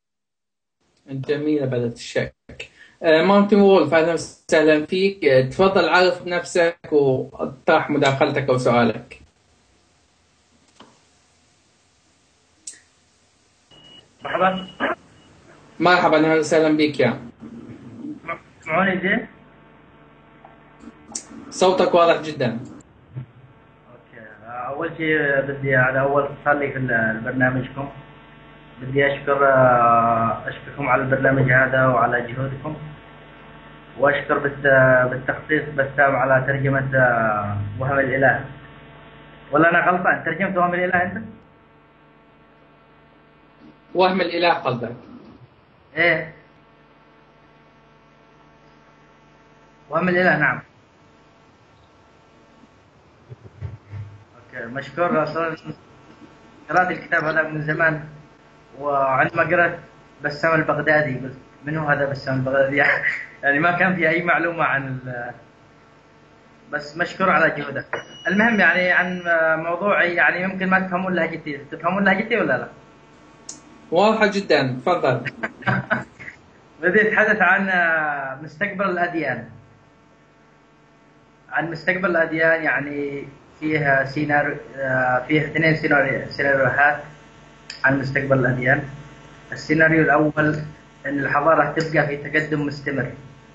جميلة بدت الشك آه، مارتن وولف أهلا وسهلا فيك آه، تفضل عرف بنفسك واطرح مداخلتك أو سؤالك مرحبا مرحبا أهلا وسهلا بك يا تسمعوني زين؟ صوتك واضح جدا اوكي اول شيء بدي على اول اتصال لي في ال- برنامجكم بدي اشكر آه، اشكركم على البرنامج هذا وعلى جهودكم واشكر بالت- بالتخصيص بسام على ترجمة آه، وهم الاله ولا انا غلطان ترجمت وهم الاله انت؟ وهم الإله قصدك ايه وهم الاله نعم اوكي مشكور اصلا قرأت الكتاب هذا من زمان وعندما قرأت بسام البغدادي قلت من هو هذا بسام البغدادي يعني ما كان في اي معلومة عن ال بس مشكور على جهودك المهم يعني عن موضوعي يعني يمكن ما تفهمون لهجتي تفهمون لهجتي ولا لا؟ واضحة جدا تفضل بدي اتحدث عن مستقبل الاديان عن مستقبل الاديان يعني فيها سيناريو فيها اثنين سيناريو سيناريوهات عن مستقبل الاديان السيناريو الاول ان الحضاره تبقى في تقدم مستمر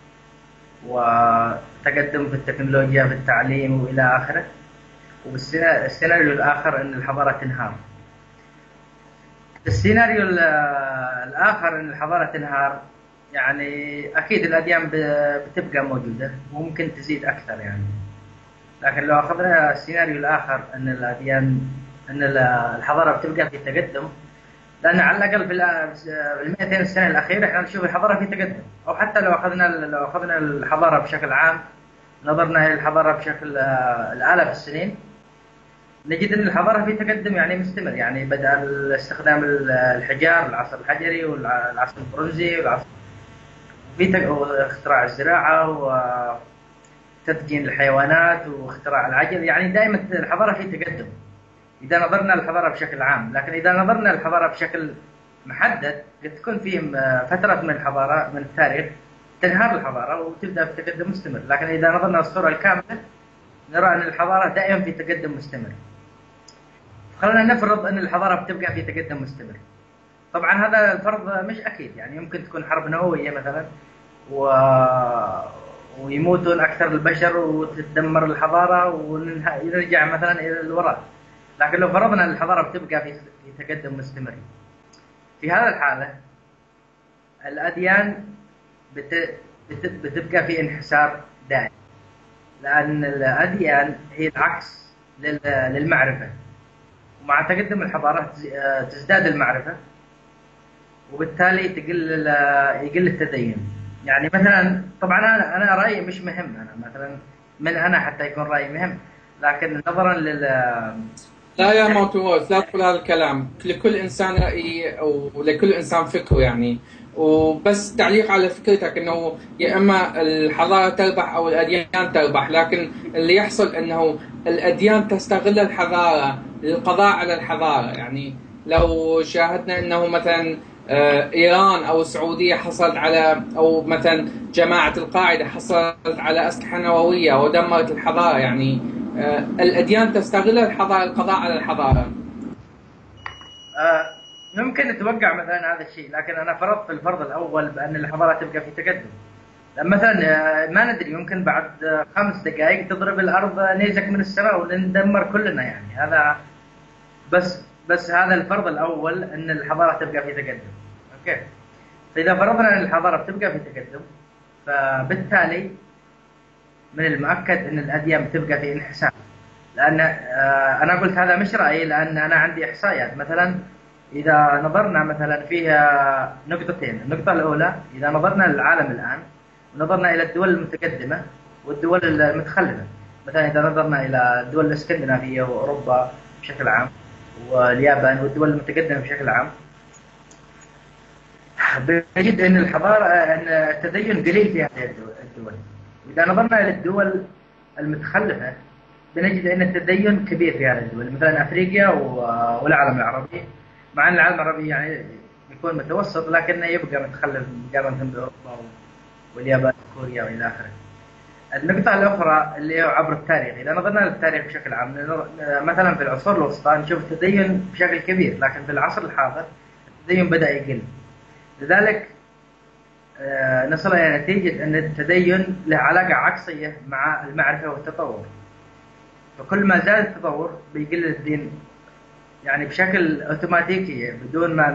وتقدم في التكنولوجيا في التعليم والى اخره والسيناريو الاخر ان الحضاره تنهار السيناريو ال- الآخر أن الحضارة تنهار يعني أكيد الأديان ب- بتبقى موجودة وممكن تزيد أكثر يعني لكن لو أخذنا السيناريو الآخر أن الأديان أن ال- الحضارة بتبقى في تقدم لان على الاقل في ال 200 سنه الاخيره احنا نشوف الحضاره في تقدم او حتى لو اخذنا لو اخذنا الحضاره بشكل عام نظرنا الى الحضاره بشكل آه، الالاف السنين نجد ان الحضاره في تقدم يعني مستمر يعني بدا استخدام الحجار العصر الحجري والعصر البرونزي والعصر في اختراع الزراعه وتدجين الحيوانات واختراع العجل يعني دائما الحضاره في تقدم اذا نظرنا للحضاره بشكل عام لكن اذا نظرنا للحضاره بشكل محدد قد تكون في فتره من الحضاره من التاريخ تنهار الحضاره وتبدا في تقدم مستمر لكن اذا نظرنا للصوره الكامله نرى ان الحضاره دائما في تقدم مستمر خلينا نفرض ان الحضاره بتبقى في تقدم مستمر طبعا هذا الفرض مش اكيد يعني يمكن تكون حرب نوويه مثلا و... ويموتون اكثر البشر وتتدمر الحضاره ونرجع مثلا الى الوراء لكن لو فرضنا ان الحضاره بتبقى في في تقدم مستمر في هذه الحاله الاديان بت... بت... بتبقى في انحسار دائم لان الاديان هي العكس لل... للمعرفه ومع تقدم الحضاره تزداد المعرفه وبالتالي تقل يقل التدين يعني مثلا طبعا انا انا رايي مش مهم انا مثلا من انا حتى يكون رايي مهم لكن نظرا لل لا يا موتوروس لا تقول هذا الكلام لكل انسان راي ولكل انسان فكره يعني وبس تعليق على فكرتك انه يا اما الحضاره تربح او الاديان تربح لكن اللي يحصل انه الاديان تستغل الحضاره للقضاء على الحضاره يعني لو شاهدنا انه مثلا آه، ايران او السعوديه حصلت على او مثلا جماعه القاعده حصلت على اسلحه نوويه ودمرت الحضاره يعني آه، الاديان تستغل الحضاره القضاء على الحضاره. آه ممكن نتوقع مثلا هذا الشيء لكن انا فرضت في الفرض الاول بان الحضاره تبقى في تقدم. مثلا آه، ما ندري يمكن بعد خمس دقائق تضرب الارض نيزك من السماء ونندمر كلنا يعني هذا بس بس هذا الفرض الاول ان الحضاره تبقى في تقدم. اوكي. فاذا فرضنا ان الحضاره بتبقى في تقدم فبالتالي من المؤكد ان الاديان بتبقى في انحسار. لان آه، انا قلت هذا مش رايي لان انا عندي احصائيات مثلا اذا نظرنا مثلا فيها نقطتين، النقطه الاولى اذا نظرنا للعالم الان ونظرنا الى الدول المتقدمه والدول المتخلفه، مثلا اذا نظرنا الى الدول الاسكندنافيه واوروبا بشكل عام واليابان والدول المتقدمه بشكل عام بنجد ان الحضاره ان التدين قليل في هذه الدول واذا نظرنا الى الدول المتخلفه بنجد ان التدين كبير في هذه الدول مثلا افريقيا والعالم العربي مع ان العالم العربي يعني يكون متوسط لكنه يبقى متخلف مقارنه باوروبا واليابان وكوريا والى اخره. النقطة الأخرى اللي هو عبر التاريخ، إذا نظرنا للتاريخ بشكل عام مثلا في العصور الوسطى نشوف التدين بشكل كبير، لكن في العصر الحاضر التدين بدأ يقل. لذلك آه، نصل إلى نتيجة أن التدين له علاقة عكسية مع المعرفة والتطور. فكل ما زاد التطور بيقل الدين يعني بشكل اوتوماتيكي بدون ما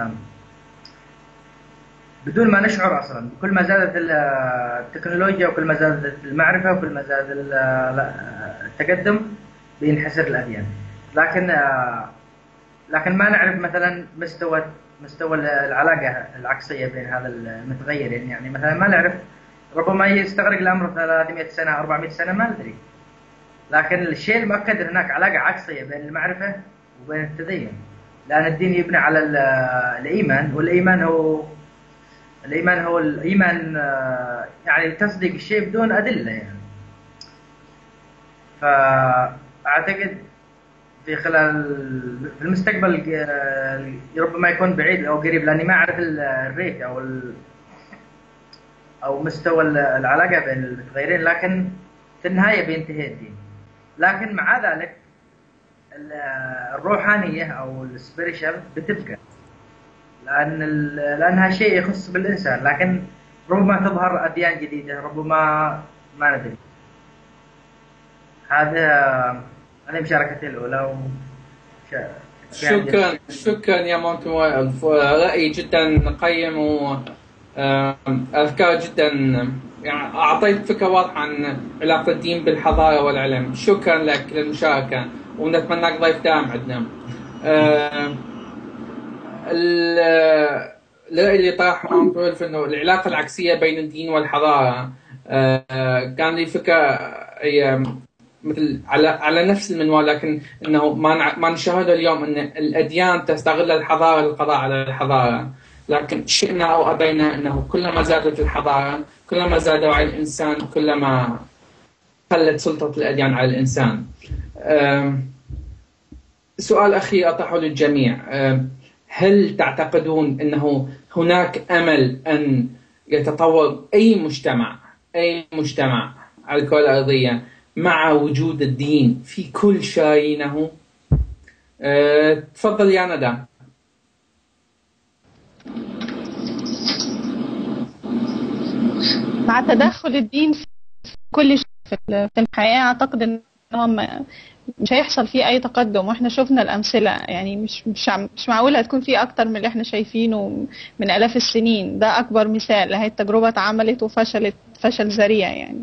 بدون ما نشعر اصلا كل ما زادت التكنولوجيا وكل ما زادت المعرفه وكل ما زاد التقدم بينحسر الاديان لكن لكن ما نعرف مثلا مستوى مستوى العلاقه العكسيه بين هذا المتغيرين يعني مثلا ما نعرف ربما يستغرق الامر 300 سنه 400 سنه ما ندري لكن الشيء المؤكد هناك علاقه عكسيه بين المعرفه وبين التدين لان الدين يبنى على الايمان والايمان هو الايمان هو الايمان آه، يعني تصديق الشيء بدون ادله يعني فاعتقد في خلال في المستقبل آه، ربما يكون بعيد او قريب لاني ما اعرف الريت او او مستوى العلاقه بين المتغيرين لكن في النهايه بينتهي الدين لكن مع ذلك الروحانيه او السبيريشال بتبقى لان لانها شيء يخص بالانسان لكن ربما تظهر اديان جديده ربما ما ندري هذا هذه مشاركتي الاولى و... شكرا شكرا يا مونتو راي جدا قيم و اذكار جدا يعني اعطيت فكره واضحه عن علاقه الدين بالحضاره والعلم شكرا لك للمشاركه ونتمنى لك ضيف دائم عندنا ال- الرأي اللي طرحه أمبرولف انه العلاقة العكسية بين الدين والحضارة آه، كان لي فكرة هي مثل على على نفس المنوال لكن انه ما نع- ما نشاهده اليوم ان الاديان تستغل الحضاره للقضاء على الحضاره لكن شئنا او ابينا انه كلما زادت الحضاره كلما زاد وعي الانسان كلما قلت سلطه الاديان على الانسان. أم، سؤال اخير اطرحه للجميع أم، هل تعتقدون انه هناك امل ان يتطور اي مجتمع اي مجتمع على الكره الارضيه مع وجود الدين في كل شرايينه أه، تفضل يا ندى مع تدخل الدين في كل شيء في ال- في الحياة أعتقد إن هو ما- مش هيحصل فيه أي تقدم وإحنا شفنا الأمثلة يعني مش مش عم- مش معقول هتكون في أكتر من اللي إحنا شايفينه من آلاف السنين ده أكبر مثال هي التجربة اتعملت وفشلت فشل ذريع يعني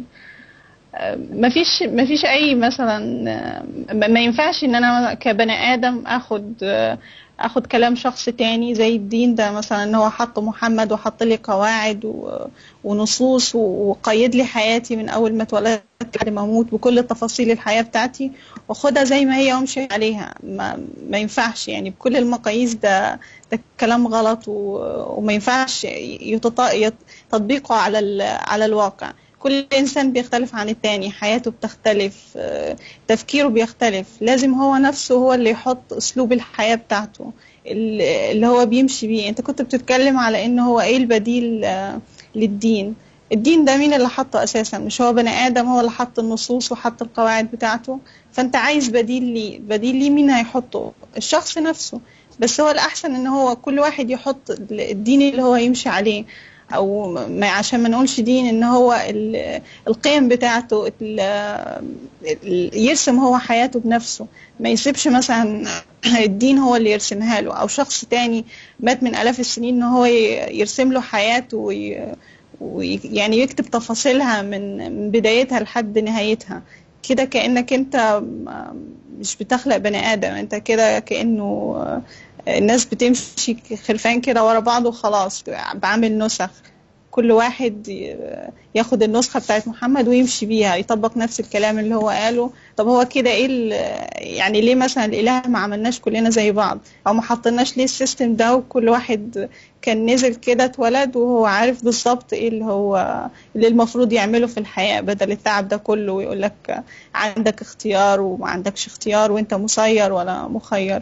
ما فيش ما فيش اي مثلا ما ما ينفعش ان انا كبني ادم اخد اخد كلام شخص تاني زي الدين ده مثلا ان هو حط محمد وحط لي قواعد و- ونصوص و- وقيد لي حياتي من اول ما اتولدت لحد ما اموت بكل تفاصيل الحياه بتاعتي واخدها زي ما هي وامشي عليها ما, ما ينفعش يعني بكل المقاييس ده ده كلام غلط و- وما ينفعش يتط- يت- تطبيقه على ال- على الواقع كل إنسان بيختلف عن التاني حياته بتختلف آه، تفكيره بيختلف لازم هو نفسه هو اللي يحط أسلوب الحياة بتاعته ال- اللي هو بيمشي بيه أنت كنت بتتكلم على إن هو إيه البديل آه، للدين الدين ده مين اللي حطه أساسا مش هو بني آدم هو اللي حط النصوص وحط القواعد بتاعته فأنت عايز بديل ليه بديل ليه مين هيحطه الشخص نفسه بس هو الأحسن إن هو كل واحد يحط الدين اللي هو يمشي عليه او ما عشان ما نقولش دين ان هو ال- القيم بتاعته ال- ال- يرسم هو حياته بنفسه ما يسيبش مثلا الدين هو اللي يرسمها له او شخص تاني مات من الاف السنين ان هو ي- يرسم له حياته وي ويعني يكتب تفاصيلها من من بدايتها لحد نهايتها كده كأنك انت م- مش بتخلق بني آدم انت كده كأنه الناس بتمشي خلفان كده ورا بعض وخلاص بعمل نسخ كل واحد ي- ياخد النسخة بتاعت محمد ويمشي بيها يطبق نفس الكلام اللي هو قاله طب هو كده ايه ال- يعني ليه مثلا الإله ما عملناش كلنا زي بعض او ما حطيناش ليه السيستم ده وكل واحد كان نزل كده اتولد وهو عارف بالظبط ايه اللي هو اللي المفروض يعمله في الحياة بدل التعب ده كله ويقول لك عندك اختيار وما عندكش اختيار وانت مسير ولا مخير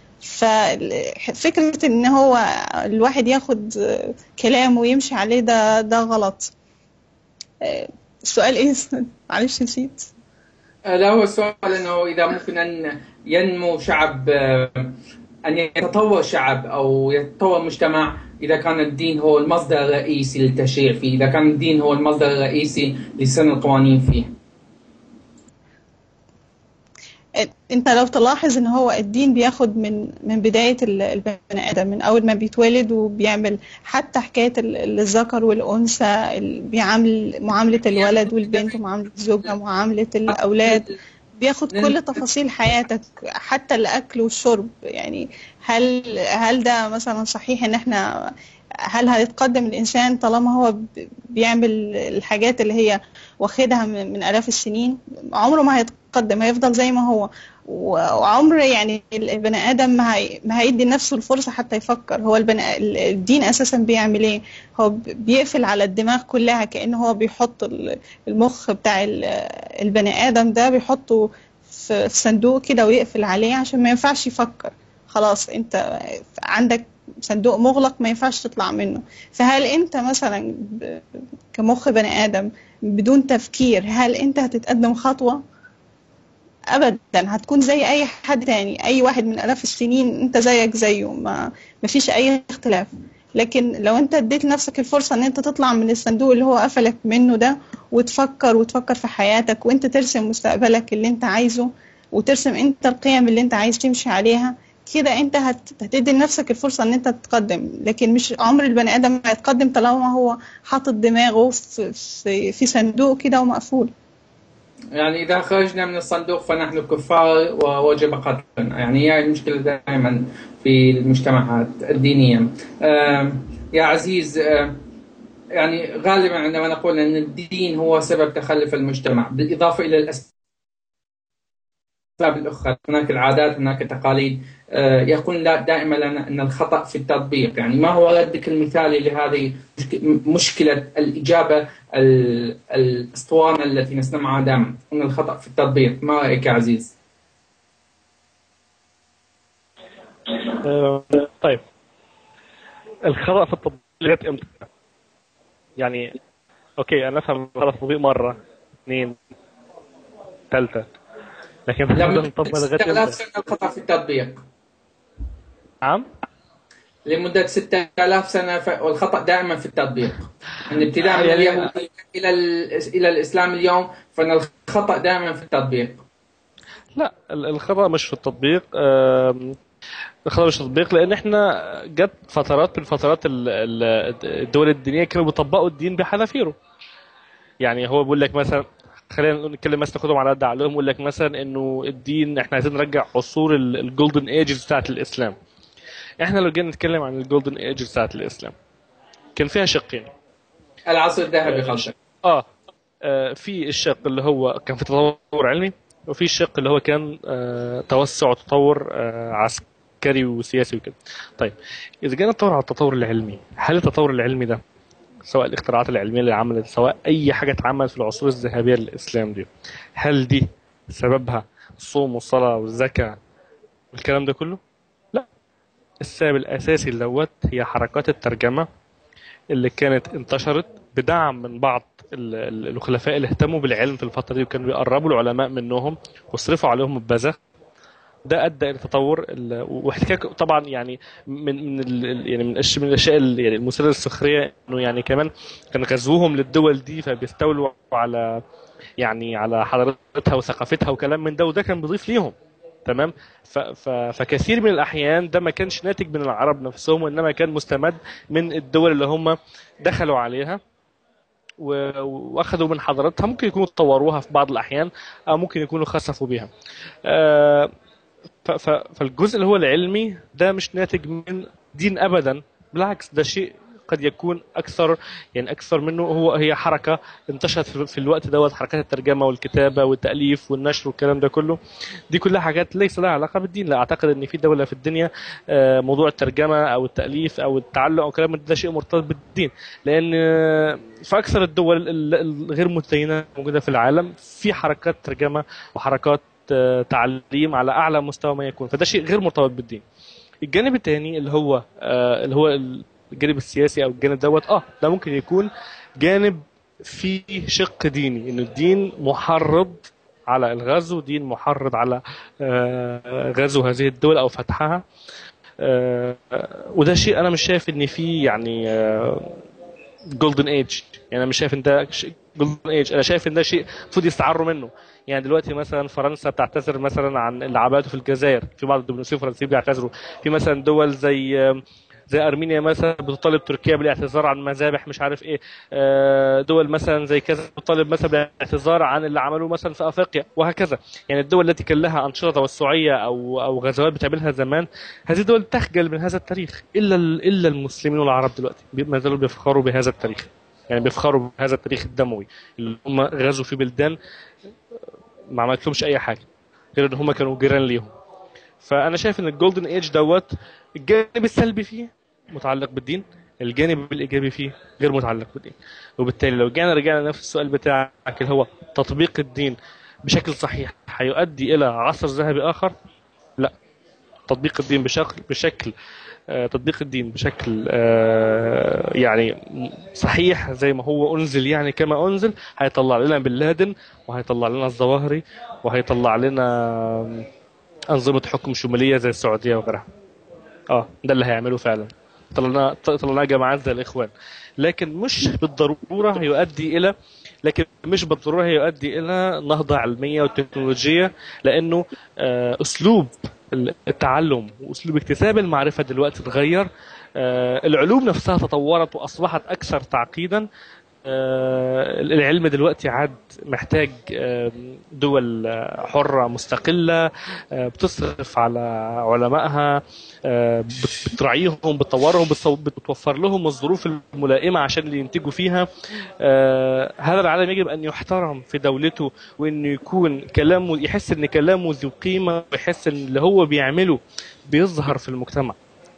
ففكرة ان هو الواحد ياخد كلام ويمشي عليه ده ده غلط آه، السؤال ايه معلش نسيت آه، لا هو السؤال انه اذا ممكن ان ينمو شعب آه، ان يتطور شعب او يتطور مجتمع اذا كان الدين هو المصدر الرئيسي للتشريع فيه، اذا كان الدين هو المصدر الرئيسي لسن القوانين فيه. انت لو تلاحظ ان هو الدين بياخد من من بداية ال- البني ادم من اول ما بيتولد وبيعمل حتى حكاية ال- الذكر والانثى ال- بيعامل معاملة الولد والبنت ومعاملة الزوجة ومعاملة الاولاد بياخد كل تفاصيل حياتك حتى الاكل والشرب يعني هل هل ده مثلا صحيح ان احنا هل هيتقدم الانسان طالما هو ب- بيعمل الحاجات اللي هي واخدها من من الاف السنين عمره ما هيتقدم هيفضل زي ما هو و- وعمر يعني البني ادم ما, هي ما هيدي لنفسه الفرصه حتى يفكر هو البني الدين اساسا بيعمل ايه هو ب- بيقفل على الدماغ كلها كانه هو بيحط ال- المخ بتاع ال- البني ادم ده بيحطه في في صندوق كده ويقفل عليه عشان ما ينفعش يفكر خلاص انت عندك صندوق مغلق ما ينفعش تطلع منه فهل انت مثلا ب- كمخ بني ادم بدون تفكير هل انت هتتقدم خطوة ابدا هتكون زي اي حد تاني اي واحد من الاف السنين انت زيك زيه ما مفيش اي اختلاف لكن لو انت اديت لنفسك الفرصة ان انت تطلع من الصندوق اللي هو قفلك منه ده وتفكر وتفكر في حياتك وانت ترسم مستقبلك اللي انت عايزه وترسم انت القيم اللي انت عايز تمشي عليها كده انت هت- هتدي لنفسك الفرصة ان انت تتقدم لكن مش عمر البني ادم ما يتقدم طالما هو حاطط دماغه في, في, في صندوق كده ومقفول يعني إذا خرجنا من الصندوق فنحن كفار ووجب قتلنا يعني هي المشكلة دائما في المجتمعات الدينية آم، يا عزيز آم، يعني غالبا عندما نقول أن الدين هو سبب تخلف المجتمع بالإضافة إلى الأسباب الأخرى هناك العادات هناك التقاليد آه، يقول لا دائما لنا أن الخطأ في التطبيق يعني ما هو ردك المثالي لهذه مشك- مشكلة الإجابة ال- الأسطوانة التي نسمعها دائما أن الخطأ في التطبيق ما رأيك يا عزيز؟ آه، طيب الخطأ في التطبيق جت امتى؟ يعني اوكي انا افهم الخطأ في التطبيق مرة اثنين ثالثة لكن لما لازم نطبق لغاية 6000 امتى؟ سنة الخطأ في التطبيق نعم لمدة 6000 سنة ف- والخطأ دائما في التطبيق من ابتداء من يعني- اليهود إلى ال- إلى الإسلام اليوم فإن الخطأ دائما في التطبيق لا ال- الخطأ مش في التطبيق آم، الخطأ مش في التطبيق لأن احنا جت فترات من فترات ال- ال- الدول الدينية كانوا بيطبقوا الدين بحذافيره يعني هو بيقول لك مثلا خلينا نقول- نتكلم مثلا ناخدهم على قد عقلهم يقول لك مثلا انه الدين احنا عايزين نرجع عصور الجولدن ايجز بتاعت الاسلام احنا لو جينا نتكلم عن الجولدن ايجز بتاعت الاسلام كان فيها شقين العصر الذهبي قصدك اه آه، في الشق اللي هو كان في تطور علمي وفي الشق اللي هو كان آه، توسع وتطور آه، عسكري وسياسي وكده طيب اذا جينا نتطور على التطور العلمي هل التطور العلمي ده سواء الاختراعات العلميه اللي عملت سواء اي حاجه اتعملت في العصور الذهبيه للاسلام دي هل دي سببها الصوم والصلاه والزكاه والكلام ده كله لا السبب الاساسي دوت هي حركات الترجمه اللي كانت انتشرت بدعم من بعض ال- ال- الخلفاء اللي اهتموا بالعلم في الفترة دي وكانوا بيقربوا العلماء منهم واصرفوا عليهم البذخ ده ادى الى تطور ال- واحتكاك طبعا يعني من من ال- ال- يعني من الأش- من الاشياء ال- يعني المثيره للسخريه انه يعني كمان كان غزوهم للدول دي فبيستولوا على يعني على حضارتها وثقافتها وكلام من ده وده كان بيضيف ليهم تمام ف ف فكثير من الاحيان ده ما كانش ناتج من العرب نفسهم وانما كان مستمد من الدول اللي هم دخلوا عليها و- واخذوا من حضارتها ممكن يكونوا طوروها في بعض الاحيان او ممكن يكونوا خسفوا بها آه، ف- ف- فالجزء اللي هو العلمي ده مش ناتج من دين ابدا بالعكس ده شيء قد يكون اكثر يعني اكثر منه هو هي حركه انتشرت في في الوقت دوت حركات الترجمه والكتابه والتاليف والنشر والكلام ده كله دي كلها حاجات ليس لها علاقه بالدين لا اعتقد ان في دوله في الدنيا آه، موضوع الترجمه او التاليف او التعلم او كلام من ده شيء مرتبط بالدين لان آه، في اكثر الدول ال- الغير متدينه موجوده في العالم في حركات ترجمه وحركات آه، تعليم على اعلى مستوى ما يكون فده شيء غير مرتبط بالدين الجانب الثاني اللي هو آه، اللي هو الجانب السياسي او الجانب دوت اه ده ممكن يكون جانب فيه شق ديني ان الدين محرض على الغزو دين محرض على آه، غزو هذه الدول او فتحها آه، وده شيء انا مش شايف ان فيه يعني جولدن ايج يعني انا مش شايف ان ده جولدن ايج انا شايف ان ده شيء المفروض يستعروا منه يعني دلوقتي مثلا فرنسا بتعتذر مثلا عن اللي عملته في الجزائر في بعض الدبلوماسيين الفرنسيين بيعتذروا في مثلا دول زي زي ارمينيا مثلا بتطالب تركيا بالاعتذار عن مذابح مش عارف ايه آه، دول مثلا زي كذا بتطالب مثلا بالاعتذار عن اللي عملوه مثلا في افريقيا وهكذا يعني الدول التي كان لها انشطه توسعيه او او غزوات بتعملها زمان هذه الدول تخجل من هذا التاريخ الا ال- الا المسلمين والعرب دلوقتي بي- ما زالوا بيفخروا بهذا التاريخ يعني بيفخروا بهذا التاريخ الدموي اللي هم غزوا في بلدان ما عملت لهمش اي حاجه غير ان هم كانوا جيران ليهم فانا شايف ان الجولدن ايج دوت الجانب السلبي فيه متعلق بالدين الجانب الايجابي فيه غير متعلق بالدين وبالتالي لو جينا رجعنا لنفس السؤال بتاعك اللي هو تطبيق الدين بشكل صحيح هيؤدي الى عصر ذهبي اخر لا تطبيق الدين بشكل بشكل آه، تطبيق الدين بشكل آه، يعني صحيح زي ما هو انزل يعني كما انزل هيطلع لنا بن لادن وهيطلع لنا الظواهري وهيطلع لنا انظمه حكم شموليه زي السعوديه وغيرها اه ده اللي هيعمله فعلا طلعنا طلعنا جماعات زي الاخوان لكن مش بالضروره هيؤدي الى لكن مش بالضروره هيؤدي الى نهضه علميه وتكنولوجيه لانه آه، اسلوب التعلم واسلوب اكتساب المعرفه دلوقتي اتغير آه، العلوم نفسها تطورت واصبحت اكثر تعقيدا آه، العلم دلوقتي عاد محتاج آه، دول آه، حرة مستقلة آه، بتصرف على علمائها آه، بت- بتراعيهم بتطورهم بتصو- بتوفر لهم الظروف الملائمة عشان اللي ينتجوا فيها آه، هذا العالم يجب أن يحترم في دولته وأنه يكون كلامه يحس أن كلامه ذو قيمة ويحس أن اللي هو بيعمله بيظهر في المجتمع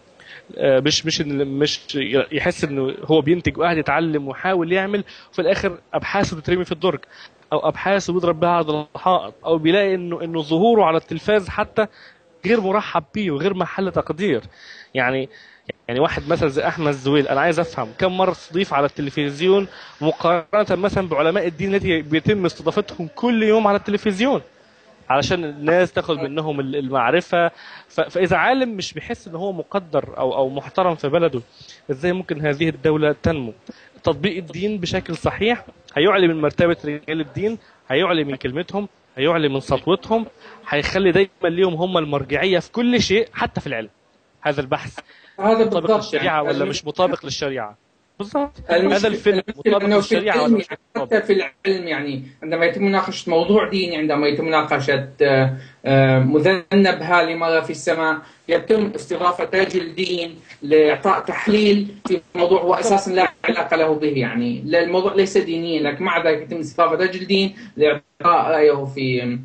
آه، مش مش إن- مش يحس انه هو بينتج وقاعد يتعلم ويحاول يعمل وفي الاخر ابحاثه بتترمي في الدرج او ابحاثه بيضرب بها على الحائط او بيلاقي انه انه ظهوره على التلفاز حتى غير مرحب بيه وغير محل تقدير يعني يعني واحد مثلا زي احمد زويل انا عايز افهم كم مره استضيف على التلفزيون مقارنه مثلا بعلماء الدين التي بيتم استضافتهم كل يوم على التلفزيون علشان الناس تاخد منهم ال- المعرفه ف- فاذا عالم مش بيحس ان هو مقدر او او محترم في بلده ازاي ممكن هذه الدوله تنمو تطبيق الدين بشكل صحيح هيعلي من مرتبه رجال الدين هيعلي من كلمتهم هيعلي من سطوتهم هيخلي دايما ليهم هم المرجعيه في كل شيء حتى في العلم هذا البحث هذا مطابق بالضبط للشريعه يعني ولا مش مطابق للشريعه بالضبط المشكلة- هذا الفيلم المشكلة مطابق إنه في للشريعه ولا العلم مش يعني مطابق حتى في العلم يعني عندما يتم مناقشة موضوع ديني عندما يتم مناقشة آه، آه، مذنب هالي مرة في السماء يتم استضافة رجل دين لإعطاء تحليل في موضوع هو أساسا لا علاقة له به يعني لا الموضوع ليس دينيا لكن مع ذلك يتم استضافة رجل دين لإعطاء رأيه في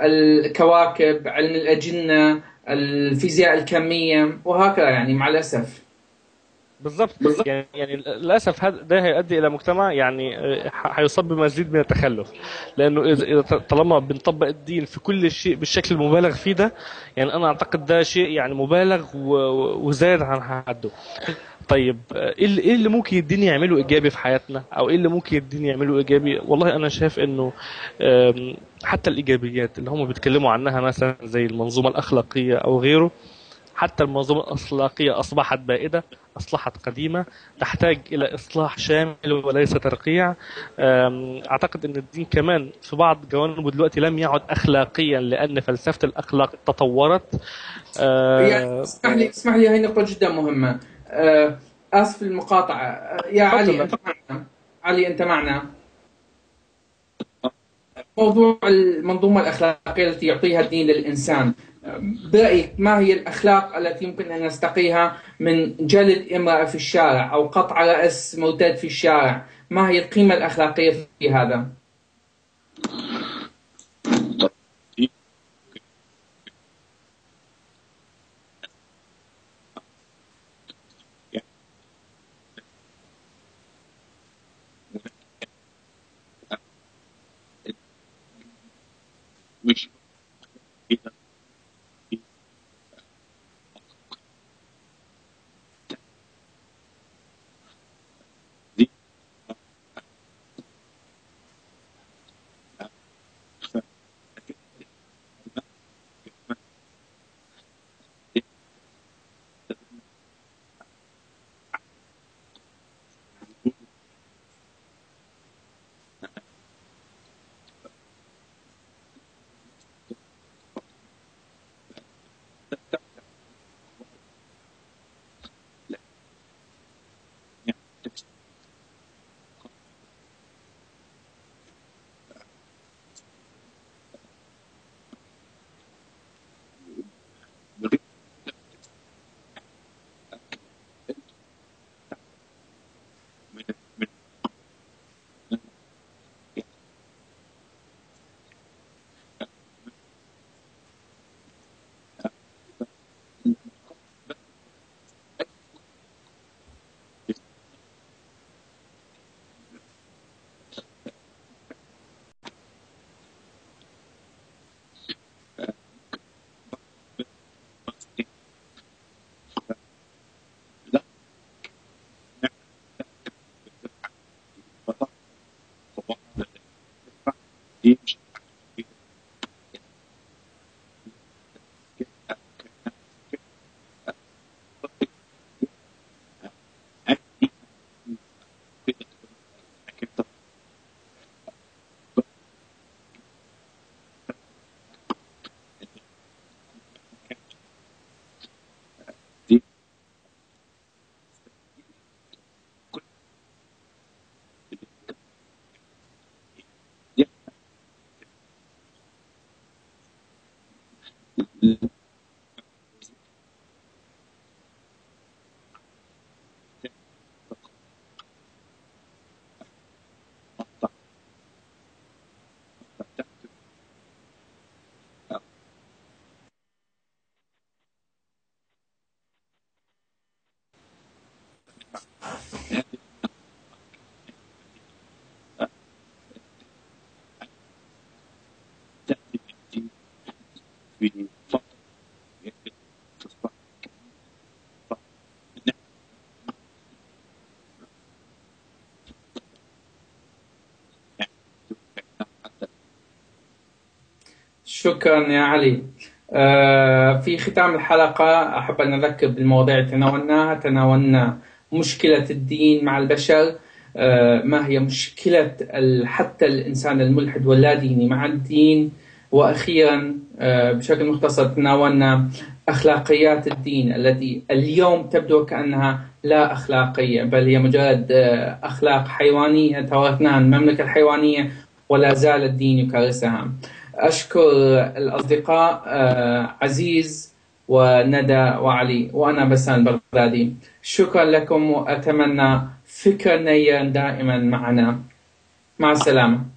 الكواكب علم الأجنة الفيزياء الكمية وهكذا يعني مع الأسف بالضبط يعني يعني للاسف هذا ده هيؤدي الى مجتمع يعني آه، ح- هيصاب بمزيد من التخلف لانه اذا إذا طالما بنطبق الدين في كل شيء بالشكل المبالغ فيه ده يعني انا اعتقد ده شيء يعني مبالغ و- و- وزاد عن حده طيب آه، ايه اللي إيه اللي ممكن الدين يعمله ايجابي في حياتنا او ايه اللي ممكن الدين يعمله ايجابي والله انا شايف انه آم، حتى الايجابيات اللي هم بيتكلموا عنها مثلا زي المنظومه الاخلاقيه او غيره حتى المنظومة الأخلاقية أصبحت بائدة أصبحت قديمة تحتاج إلى إصلاح شامل وليس ترقيع أم، أعتقد أن الدين كمان في بعض جوانبه دلوقتي لم يعد أخلاقيا لأن فلسفة الأخلاق تطورت أه، يعني اسمح لي اسمح لي هاي نقطة جدا مهمة آه، آسف المقاطعة آه، يا تفضل. علي أنت معنا علي أنت معنا موضوع المنظومة الأخلاقية التي يعطيها الدين للإنسان آه، برأيك ما هي الأخلاق التي يمكن أن نستقيها من جلد امرأة في الشارع أو قطع رأس مرتد في الشارع ما هي القيمة الأخلاقية في هذا؟ مش شكرا يا علي آه، في ختام الحلقة أحب أن أذكر بالمواضيع اللي تناولناها تناولنا مشكلة الدين مع البشر آه، ما هي مشكلة ال- حتى الإنسان الملحد واللاديني مع الدين وأخيرا آه، بشكل مختصر تناولنا أخلاقيات الدين التي اليوم تبدو كأنها لا أخلاقية بل هي مجرد آه، أخلاق حيوانية تورثناها من المملكة الحيوانية ولا زال الدين يكرسها أشكر الأصدقاء آه، عزيز وندى وعلي وأنا بسان بغدادي شكرا لكم وأتمنى فكر نير دائما معنا مع السلامة